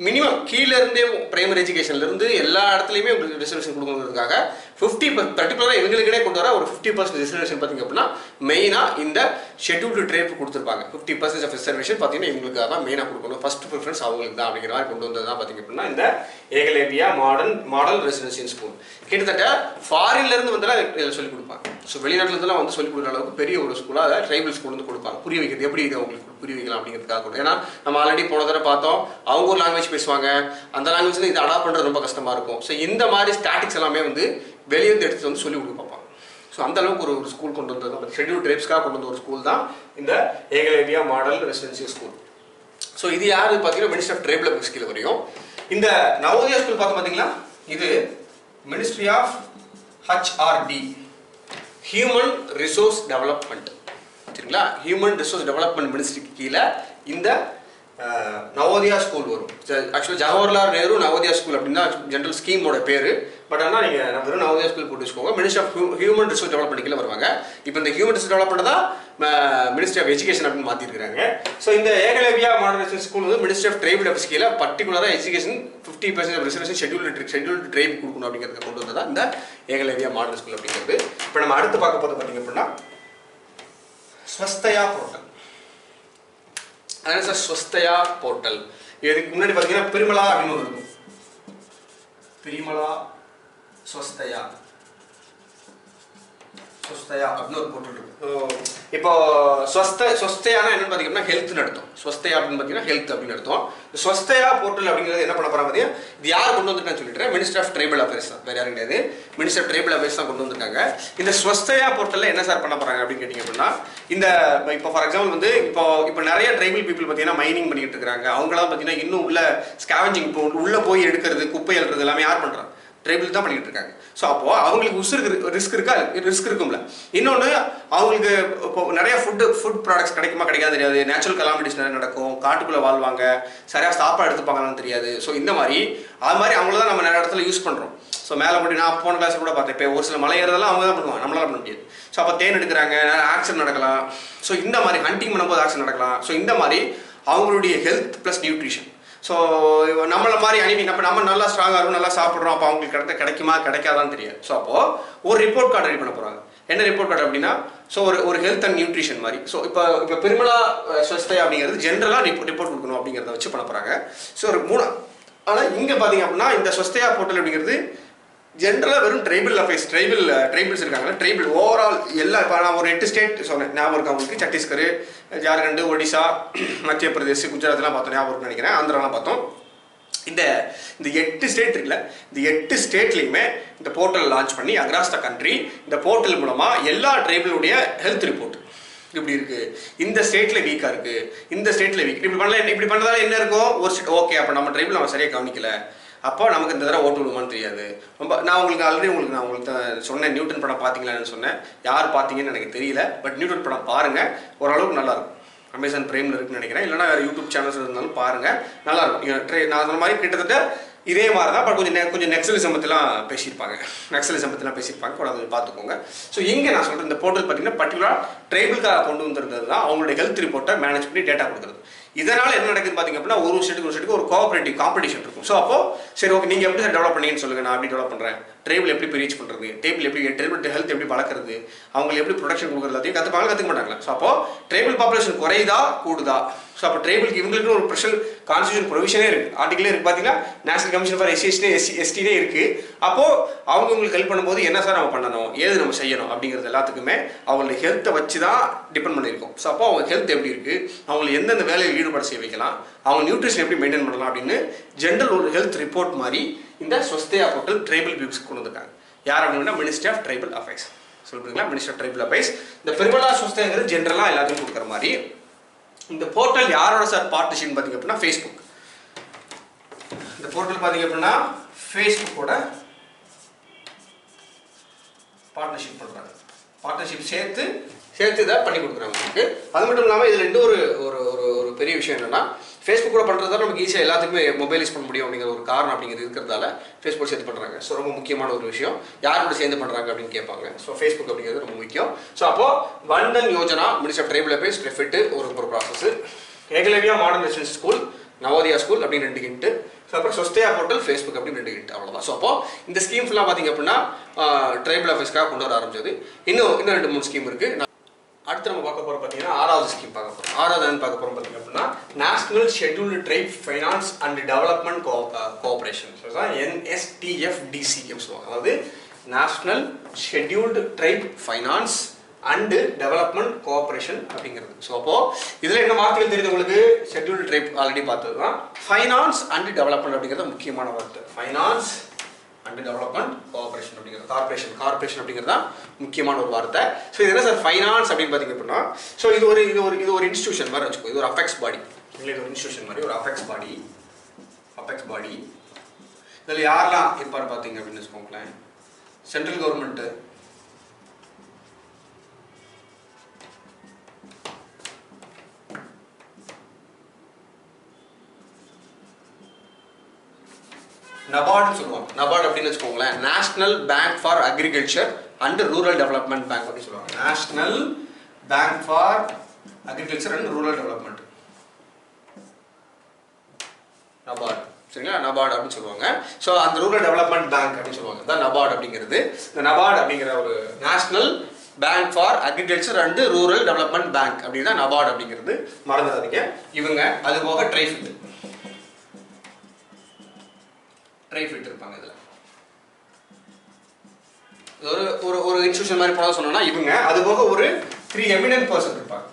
மினிமம் கீழே இருந்தே பிரைமரி எஜுகேஷன்ல இருந்து எல்லா இடத்துலையுமே உங்களுக்கு ரிசர்வேஷன் கொடுக்கணுங்கிறதுக்காக ஃபிஃப்டி பர்டிகுலராக இவங்களுக்கிட்டே கொண்டு வர ஒரு ஃபிஃப்டி பர்சன்ட் ரிசர்வேஷன் பார்த்தீங்க அப்படின்னா மெயினாக இந்த ஷெட்யூல்டு ட்ரேட் கொடுத்துருப்பாங்க ஃபிஃப்டி பர்சன்ட் ஆஃப் ரிசர்வேஷன் பார்த்தீங்கன்னா இவங்களுக்கு தான் மெயினாக கொடுக்கணும் ஃபர்ஸ்ட் ப்ரிஃபரன்ஸ் அவங்களுக்கு தான் அப்படிங்கிற மாதிரி கொண்டு வந்தது தான் பார்த்தீங்க அப்படின்னா இந்த Eklavya modern model residential school கிட்டத்தட்ட ஃபாரின்ல இருந்து வந்தெல்லாம் இதில் சொல்லிக் கொடுப்பாங்க ஸோ வெளிநாட்டுல இருந்தெல்லாம் வந்து சொல்லிக் கொடுக்குற அளவுக்கு பெரிய ஒரு ஸ்கூலாக அதை ட்ரைபல் ஸ்கூல் வந்து கொடுப்பாங்க புரிய வைக்கிறது எப்படி இது அவங்களுக்கு புரிய வைக்கலாம் அப்படிங்கிறதுக்காக கூட ஏன்னா நம்ம ஆல்ரெடி போன தடவை பார்த்தோம் அவங்க ஒரு லாங்குவேஜ் பேசுவாங்க அந்த லாங்குவேஜ்ல இதை அடாப்ட் பண்ணுறது ரொம்ப கஷ்டமா இருக்கும் ஸோ இந்த மாதிரி ஸ்டாட்டிக்ஸ் எல்லாமே வந்து வெளியிருந்து எடுத்து வந்து சொல்லி கொடுக்க பார்ப்பாங்க ஸோ அந்த அளவுக்கு ஒரு ஒரு ஸ்கூல் கொண்டு வந்தது நம்ம ஷெட்யூல் ட்ரேப்ஸ்க்காக கொண்டு வந்த ஒரு ஸ்கூல் தான் இந்த Eklavya model residential school so இது யாரு பார்த்தீங்கன்னா மினிஸ்டர் ஆஃப் ட்ரேபிள் அஃபேர்ஸ் கீழே வரையும் இந்த நவோதயா ஸ்கூல் பார்த்து பார்த்தீங்களா இது ministry of HRD human resource development சரிங்களா ஹியூமன் ரிசோர்ஸ் டெவலப்மெண்ட் மினிஸ்ட்ரிக்கு கீழே இந்த அஹ், நவோதயா ஸ்கூல் வரும் ஆக்சுவலாக ஜவஹர்லால் நேரு நவோதயா ஸ்கூல் அப்படின்னா ஜென்ரல் ஸ்கீமோட பேர் பட் ஆனால் நீங்கள் நம்ம வெறும் நவோதயா ஸ்கூல் போட்டு வச்சுக்கோங்க ministry of human resource development கீழே வருவாங்க இப்போ இந்த ஹியூமன் ரிசோர்ஸ் டெவலப்மெண்ட் தான் மினிஸ்ட்ரி ஆஃப் எஜுகேஷன் அப்படின்னு மாற்றிருக்காங்க ஸோ இந்த ஏகலவியா மாடரேஷன் ஸ்கூல் வந்து மினிஸ்ட்ரி ஆஃப் ட்ரைபிள் ஆஃபீஸ் கீழே பர்டிகுலராக education fifty percent reservation schedule schedule tribe கொடுக்கணும் அப்படிங்கிறத கொண்டு வந்ததா இந்த ஏகலவியா மாடல் ஸ்கூல் அப்படிங்கிறது இப்போ நம்ம அடுத்து பார்க்க போகிறது பார்த்தீங்க அப்படின்னா ஸ்வஸ்தயா போர்ட்டல் அதான் சார் ஸ்வஸ்தயா போர்ட்டல் இதுக்கு முன்னாடி பார்த்தீங்கன்னா பிரிமலா அப்படின்னு ஒரு இருக்கும் பிரிமலா ஸ்வஸ்தயா ஸ்வஸ்தயா அப்படின்னு ஒரு போர்ட்டல் இருக்கு So, இப்போ ஸ்வஸ்த ஸ்வஸ்தயானா என்னன்னு பார்த்தீங்கன்னா ஹெல்த் நடத்தும் ஸ்வஸ்தயா அப்படின்னு பார்த்தீங்கன்னா ஹெல்த் அப்படின்னு அர்த்தம் ஸ்வஸ்தயா போர்ட்டல் அப்படிங்கிறது என்ன பண்ண போறாங்க பார்த்தீங்கன்னா இது யார் கொண்டு வந்திருக்கான்னு சொல்லிட்டு மினிஸ்டர் ஆஃப் ட்ரைபல் அஃபேர்ஸ் தான் வேற யாரும் கிடையாது மினிஸ்டர் ஆஃப் ட்ரைபல் அஃபேர்ஸ் தான் கொண்டு வந்திருக்காங்க இந்த ஸ்வஸ்தயா போர்ட்டல்ல என்ன சார் பண்ண போறாங்க அப்படின்னு கேட்டிங்க அப்படின்னா இந்த இப்போ ஃபார் எக்ஸாம்பிள் வந்து இப்போ இப்போ நிறைய ட்ரைபல் பீப்புள் பார்த்தீங்கன்னா மைனிங் பண்ணிட்டு இருக்காங்க அவங்களாம் பார்த்தீங்கன்னா இன்னும் உள்ள ஸ்கேவஞ்சிங் இப்போ உள்ள போய் எடுக்கிறது குப்பை அள்ளுறது எல்லாமே யார் பண்றாங்க ட்ரைபிள் தான் பண்ணிட்டு இருக்காங்க ஸோ அப்போ அவங்களுக்கு உசுருக்கு ரிஸ்க் இருக்கா ரிஸ்க் இருக்கும்ல இன்னொன்று அவங்களுக்கு இப்போ நிறைய ஃபுட்டு ஃபுட் ப்ராடக்ட்ஸ் கிடைக்குமா கிடைக்காது தெரியாது நேச்சுரல் கலாமிட்டிஸ் நிறைய நடக்கும் காட்டுக்குள்ளே வாழ்வாங்க சரியாக சாப்பாடு எடுத்துப்பாங்கன்னு தெரியாது ஸோ இந்த மாதிரி அது மாதிரி அவங்கள தான் நம்ம நிறைய இடத்துல யூஸ் பண்ணுறோம் ஸோ மேலே போய் நான் போன கிளாஸ் கூட பார்த்தேன் இப்போ ஒரு சில மலை ஏறதெல்லாம் அவங்க தான் பண்ணுவாங்க நம்மளால பண்ண முடியாது ஸோ அப்போ தேன் எடுக்கிறாங்க ஆக்சிடென்ட் நடக்கலாம் ஸோ இந்த மாதிரி ஹண்டிங் பண்ணும்போது ஆக்சிடென்ட் நடக்கலாம் ஸோ இந்த மாதிரி அவங்களுடைய ஹெல்த் ப்ளஸ் நியூட்ரிஷன் ஸோ நம்மள மாதிரி அனிமி நம்ம நம்ம நல்லா ஸ்ட்ராங்காக இருக்கும் நல்லா சாப்பிட்றோம் அப்போ அவங்களுக்கு கிடைத்த கிடைக்குமா கிடைக்காதான்னு தெரியாது ஸோ அப்போது ஒரு ரிப்போர்ட் கார்டு ரெடி பண்ண போகிறாங்க என்ன ரிப்போர்ட் கார்டு அப்படின்னா ஸோ ஒரு ஒரு ஹெல்த் அண்ட் நியூட்ரிஷன் மாதிரி ஸோ இப்போ இப்போ பெருமலா ஸ்வஸ்தை அப்படிங்கிறது ஜென்ரலாக ரிப்போர்ட் ரிப்போர்ட் கொடுக்கணும் அப்படிங்கிறத வச்சு பண்ண போகிறாங்க ஸோ ஒரு மூணு ஆனால் இங்கே பார்த்தீங்க அப்படின்னா இந்த ஸ்வஸ்தையா போர்ட்டல் அப்படிங்கிறது ஜென்ரலாக வெறும் ட்ரைபிள் அஃபேர்ஸ் ட்ரைபிள் ட்ரைபிள்ஸ் இருக்காங்க ட்ரைபிள் ஓவரால் எல்லா இப்போ நான் ஒரு எட்டு ஸ்டேட் சொன்னேன் ஞாபகம் இருக்கு அவங்களுக்கு சத்தீஸ்கர் ஜார்க்கண்ட் ஒடிசா மத்திய பிரதேஷ் குஜராத்லாம் பார்த்தோம் ஞாபகம் இருக்குன்னு நினைக்கிறேன் ஆந்திராலாம் பார்த்தோம் இந்த இந்த எட்டு ஸ்டேட் இருக்குல்ல இந்த எட்டு ஸ்டேட்லையுமே இந்த போர்ட்டல் லான்ச் பண்ணி அக்ராஸ் த கண்ட்ரி இந்த போர்ட்டல் மூலமா எல்லா ட்ரைபிளுடைய ஹெல்த் ரிப்போர்ட் இப்படி இருக்கு இந்த ஸ்டேட்ல வீக்கா இருக்கு இந்த ஸ்டேட்ல வீக் இப்படி பண்ணல இப்படி பண்ணதால என்ன இருக்கும் ஒரு ஸ்டேட் ஓகே அப்ப நம்ம ட்ரைபிள் நம்ம சரியா கவனிக்கல அப்போ நமக்கு இந்த தடவை ஓட்டு விடுமான்னு தெரியாது ரொம்ப நான் உங்களுக்கு ஆல்ரெடி உங்களுக்கு நான் உங்களுக்கு தான் சொன்னேன் நியூட்டன் படம் பார்த்தீங்களான்னு சொன்னேன் யார் பார்த்தீங்கன்னு எனக்கு தெரியல பட் நியூட்டன் படம் பாருங்க ஓரளவுக்கு நல்லா இருக்கும் அமேசான் பிரைமில் இருக்குன்னு நினைக்கிறேன் இல்லைனா யூடியூப் சேனல்ஸ் இருந்தாலும் பாருங்க நல்லா இருக்கும் நீங்க try- நான் சொன்ன மாதிரி கிட்டத்தட்ட இதே மாதிரி தான் பட் கொஞ்சம் ne- கொஞ்சம் நெக்ஸலிசம் பற்றிலாம் பேசியிருப்பாங்க நெக்ஸலிசம் பற்றிலாம் பேசியிருப்பாங்க கூட அதை பார்த்துக்கோங்க ஸோ இங்கே நான் சொல்கிறேன் இந்த போர்ட்டல் பார்த்தீங்கன்னா பர்டிகுலர் ட்ரைபிள்காக கொண்டு வந்திருந்தது தான் அவங்களுடைய ஹெல்த் ரிப்போர்ட்டை மேனேஜ் பண்ணி டேட்டா கொடுக்குறது இதனால என்ன நடக்குது பார்த்தீங்க அப்படின்னா ஒரு ஸ்டேட்டுக்கு ஒரு ஸ்டேட்டுக்கு ஒரு கோஆபரேட்டிவ் காம்படிஷன் இருக்கும் ஸோ அப்போ சரி ஓகே நீங்கள் எப்படி டெவலப் பண்ணீங்கன்னு சொல்லுங்க நான் அப்படி டெவலப் பண்ணுறேன் ட்ரைபிள் எப்படி ரீச் பண்ணுறது டேபிள் எப்படி ட்ரைபிள் ஹெல்த் எப்படி வளர்க்குறது அவங்களுக்கு எப்படி ப்ரொடக்ஷன் கொடுக்குறது எல்லாத்தையும் கற்றுப்பாங்க கற்றுக்க மாட்டாங்களா ஸோ அப்போ ட்ரைபிள் பாப்புலேஷன் குறையுதா கூடுதா ஸோ அப்போ ட்ரைபிளுக்கு இவங்களுக்கு ஒரு ஸ்பெஷல் கான்ஸ்டியூஷன் ப்ரொவிஷனே இருக்கு ஆர்டிகலே இருக்கு பார்த்தீங்கன்னா national commission for SC ST SC எஸ்டினே இருக்கு அப்போ அவங்க உங்களுக்கு ஹெல்ப் பண்ணும்போது என்ன சார் நம்ம பண்ணணும் ஏது நம்ம செய்யணும் அப்படிங்கிறது எல்லாத்துக்குமே அவங்களுடைய ஹெல்த்தை வச்சு தான் டிபெண்ட் பண்ணியிருக்கோம் ஸோ அப்போ அவங்க ஹெல்த் எப்படி இருக்கு அவங்களை எந்தெந்த வேலையில் ஈடுபாடு செய்ய வைக்கலாம் அவங்க நியூட்ரிஷன் எப்படி மெயின்டைன் பண்ணலாம் அப்படின்னு ஜென்ரல் ஒரு ஹெல்த் ரிப்போர்ட் மாதிரி இந்த ஸ்வஸ்தயா போர்ட்டல் ட்ரைபல் பீப்ஸ் கொண்டு வந்திருக்காங்க யார் அப்படின்னா மினிஸ்ட்ரி ஆஃப் ட்ரைபல் அஃபேர்ஸ் சொல்றீங்களா மினிஸ்டர் ஆஃப் ட்ரைபல் அஃபேர்ஸ் இந்த பெருமலா ஸ்வஸ்தைங்கிறது ஜென்ரலாக எல்லாத்தையும் கொடுக்குற மாதிரி இந்த போர்ட்டல் யாரோட சார் பார்ட்னர்ஷிப் பார்த்தீங்க அப்படின்னா ஃபேஸ்புக் இந்த போர்ட்டல் பார்த்தீங்க அப்படின்னா ஃபேஸ்புக்கோட பார்ட்னர்ஷிப் பண்ணுறாங்க பார்ட்னர்ஷிப் சேர்த்து சேர்த்து இதை பண்ணி கொடுக்குறாங்க உங்களுக்கு அது மட்டும் இல்லாமல் இதில் இன்னொரு ஒரு ஒரு ஒரு பெரிய விஷயம் என்னன்னா ஃபேஸ்புக் கூட பண்ணுறது தான் நமக்கு ஈஸியாக எல்லாத்துக்குமே மொபைல் யூஸ் பண்ண முடியும் அப்படிங்கிற ஒரு காரணம் அப்படிங்கிறது இருக்கிறதால ஃபேஸ்புக் சேர்த்து பண்ணுறாங்க ஸோ ரொம்ப முக்கியமான ஒரு விஷயம் யார் கூட சேர்ந்து பண்ணுறாங்க அப்படின்னு கேட்பாங்க ஸோ ஃபேஸ்புக் அப்படிங்கிறது ரொம்ப முக்கியம் ஸோ அப்போ Vandhan Yojana minister of tribal affairs TRIFED ஒரு ஒரு process Eklavya modern residency school Navodaya school அப்படின்னு ரெண்டு ஹிண்ட் ஸோ அப்புறம் சொஸ்தையா போர்ட்டல் ஃபேஸ்புக் அப்படின்னு ரெண்டு ஹிண்ட் அவ்வளோதான் ஸோ அப்போ இந்த ஸ்கீம் ஃபுல்லாக பார்த்தீங்க அப்படின்னா ட்ரைபிள் ஆஃபீஸ்க்காக கொண்டு வர ஆரம்பிச்சது இன்னும் இன்னும் ரெண்டு மூணு ஸ்கீம் இருக்குது அடுத்து நம்ம பார்க்க போகிறோம் பார்த்தீங்கன்னா ஆறாவது ஸ்கீம் பார்க்க போகிறோம் ஆறாவது என்ன பார்க்க போகிறோம் பார்த்தீங்க அப்படின்னா national scheduled tribe finance and development co cooperation so தான் என்எஸ்டிஎஃப்டிசி அப்படின்னு சொல்லுவாங்க அதாவது national scheduled tribe finance and development cooperation அப்படிங்கிறது ஸோ அப்போ இதில் என்ன வார்த்தைகள் தெரியுது உங்களுக்கு ஷெட்யூல்டு ட்ரைப் ஆல்ரெடி பார்த்தது தான் ஃபைனான்ஸ் அண்ட் டெவலப்மெண்ட் அப்படிங்கிறது முக்கியமான வார்த்தை ஃபைனான்ஸ் அண்ட் டெவலப்மெண்ட் கோஆபரேஷன் அப்படிங்கிறது கார்பரேஷன் கார்பரேஷன் அப்படிங்கிறது தான் முக்கியமான ஒரு வார்த்தை ஸோ இது என்ன சார் ஃபைனான்ஸ் அப்படின்னு பார்த்தீங்க அப்படின்னா ஸோ இது ஒரு இது ஒரு இது ஒரு இன்ஸ்டியூஷன் மாதிரி வச்சுக்கோ இது ஒரு அஃபெக்ஸ் பாடி இல்லை இது ஒரு இன்ஸ்டியூஷன் மாதிரி ஒரு அஃபெக்ஸ் பாடி அஃபெக்ஸ் பாடி இதில் யாரெல்லாம் இருப்பார் பார்த்தீங்க அப்படின்னு வச்சுக்கோங்களேன் சென்ட்ரல் கவர்மெண்ட்டு நபார்டுன்னு சொல்லுவாங்க நபார்டு அப்படின்னு வச்சுக்கோங்களேன் national bank for agriculture and rural development bank அப்படின்னு சொல்லுவாங்க national bank for agriculture and rural development NABARD சரிங்களா நபார்டு அப்படின்னு சொல்லுவாங்க ஸோ அந்த ரூரல் டெவலப்மெண்ட் பேங்க் அப்படின்னு சொல்லுவாங்க தான் நபார்டு அப்படிங்கிறது இந்த நபார்டு அப்படிங்கிற ஒரு national bank for agriculture and rural development bank அப்படின்னு தான் நபார்டு அப்படிங்கிறது மறந்துடாதீங்க இவங்க அது போக ட்ரைஃபிட் ட்ரைஃபிட் இருப்பாங்க இதில் இது ஒரு ஒரு ஒரு இன்ஸ்டியூஷன் மாதிரி போனது சொன்னோம்னா இவங்க அது போக ஒரு த்ரீ எமினன்ட் பர்சன் இருப்பாங்க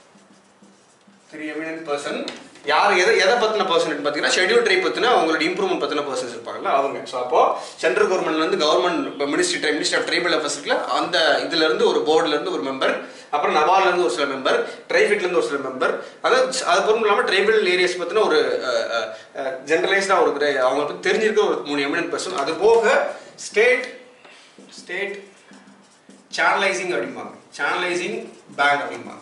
த்ரீ எமினன்ட் பர்சன் யார் எதை எதை பற்றின பர்சன் பார்த்தீங்கன்னா ஷெட்யூல் ட்ரைப் பற்றின அவங்களோட இம்ப்ரூவ்மெண்ட் பற்றின பர்சன்ஸ் இருப்பாங்கல்ல அவங்க ஸோ அப்போ சென்ட்ரல் கவர்மெண்ட்லேருந்து கவர்மெண்ட் இப்போ ministry tri ministry of tribal affairs இருக்குல்ல அந்த இதுலேருந்து ஒரு போர்டுலேருந்து ஒரு மெம்பர் அப்புறம் நபார்லேருந்து ஒரு சில மெம்பர் ட்ரைஃபிட்லேருந்து ஒரு சில மெம்பர் அதாவது அது பொறும் இல்லாமல் ட்ரைபல் ஏரியாஸ் பற்றின ஒரு ஜென்ரலைஸ்டாக ஒரு கிர- அவங்களை பற்றி தெரிஞ்சிருக்க ஒரு மூணு எமினன்ட் பர்சன் அது போக ஸ்டேட் ஸ்டேட் சேனலைசிங் அப்படிம்பாங்க சேனலைசிங் பேங்க் அப்படிம்பாங்க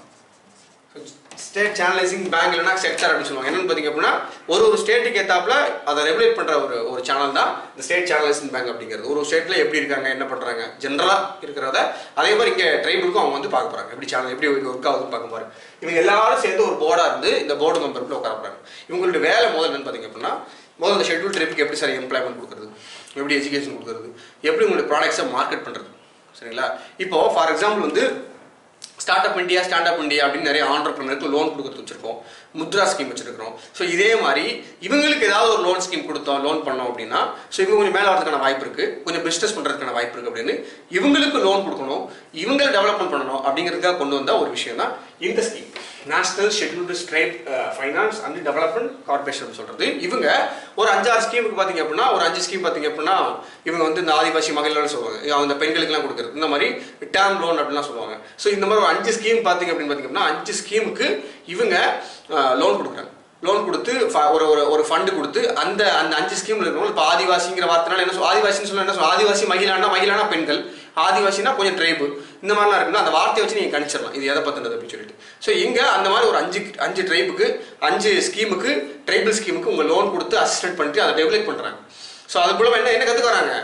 ஸ்டேட் சேனலைசிங் பேங்க் இல்லைனா செக்டர் அப்படின்னு சொல்லுவாங்க என்னன்னு பார்த்தீங்க அப்படின்னா ஒரு ஒரு ஸ்டேட்டுக்கு ஏத்தாப்புல அதை ரெகுலேட் பண்ணுற ஒரு ஒரு சேனல் தான் இந்த ஸ்டேட் சேனலைசிங் பேங்க் அப்படிங்கிறது ஒரு ஒரு ஸ்டேட்டில் எப்படி இருக்காங்க என்ன பண்ணுறாங்க ஜென்ரலாக இருக்கிறத அதே மாதிரி இங்கே ட்ரைபுக்கும் அவங்க வந்து பார்க்க போகிறாங்க எப்படி சேனல் எப்படி ஒர்க் ஆகுதுன்னு பார்க்க போகிறாங்க இவங்க எல்லாரும் சேர்ந்து ஒரு போர்டாக இருந்து இந்த போர்டு மெம்பருக்குள்ள உட்கார போகிறாங்க இவங்களுடைய வேலை முதல்ல என்னன்னு பார்த்தீங்க அப்படின்னா முதல்ல இந்த ஷெட்யூல் ட்ரிப்புக்கு எப்படி சார் எம்ப்ளாய்மெண்ட் கொடுக்குறது எப்படி எஜுகேஷன் கொடுக்குறது எப்படி உங்களுடைய ப்ராடக்ட்ஸை மார்க்கெட் பண்ணுறது சரிங்களா இப்போ ஃபார் எக்ஸாம்பிள் வந்து start up India stand up India அப்படின்னு நிறைய ஆண்டர்பிரினருக்கு லோன் கொடுக்கறது வச்சிருக்கோம் முத்ரா ஸ்கீம் வச்சிருக்கிறோம் ஸோ இதே மாதிரி இவங்களுக்கு ஏதாவது ஒரு லோன் ஸ்கீம் கொடுத்தோம் லோன் பண்ணோம் அப்படின்னா ஸோ இவங்க கொஞ்சம் மேலே வரதுக்கான வாய்ப்பு இருக்கு கொஞ்சம் பிஸ்னஸ் பண்ணுறதுக்கான வாய்ப்பு இருக்கு அப்படின்னு இவங்களுக்கு லோன் கொடுக்கணும் இவங்களை டெவலப்மெண்ட் பண்ணணும் அப்படிங்கிறதுக்காக கொண்டு வந்த ஒரு விஷயம் தான் இந்த scheme national scheduled tribe finance and development corporation சொல்றது இவங்க ஒரு அஞ்சாறு ஸ்கீமுக்கு பார்த்தீங்க அப்படின்னா ஒரு அஞ்சு ஸ்கீம் பார்த்தீங்க அப்படின்னா இவங்க வந்து இந்த ஆதிவாசி மகளிர்னு சொல்லுவாங்க அந்த பெண்களுக்குலாம் கொடுக்குறது இந்த மாதிரி டேர்ம் லோன் அப்படிலாம் சொல்லுவாங்க ஸோ இந்த மாதிரி ஒரு அஞ்சு ஸ்கீம் பார்த்தீங்க அப்படின்னு பார்த்தீங்க அப்படின்னா அஞ்சு ஸ்கீமுக்கு இவங்க லோன் கொடுக்குறாங்க லோன் கொடுத்து ஃப- ஒரு ஒரு ஒரு ஃபண்டு கொடுத்து அந்த அந்த அஞ்சு ஸ்கீம்ல இருக்கவங்க இப்போ ஆதிவாசிங்கிற வார்த்தைனால என்ன சொல் ஆதிவாசின்னு சொல்ல என்ன சொல் ஆதிவாசி மகிழானா மகிழானா பெண்கள் ஆதிவாசினா கொஞ்சம் ட்ரைபு இந்த மாதிரிலாம் இருக்குன்னா அந்த வார்த்தையை வச்சு நீங்கள் கணிச்சிடலாம் இது எதை பற்றினது அப்படின்னு சொல்லிட்டு ஸோ இங்கே அந்த மாதிரி ஒரு அஞ்சு அஞ்சு ட்ரைபுக்கு அஞ்சு ஸ்கீமுக்கு ட்ரைபிள் ஸ்கீமுக்கு உங்கள் லோன் கொடுத்து அசிஸ்டன்ட் பண்ணிட்டு அதை டெவலப் பண்ணுறாங்க ஸோ அது மூலமாக என்ன என்ன கற்றுக்க வராங்க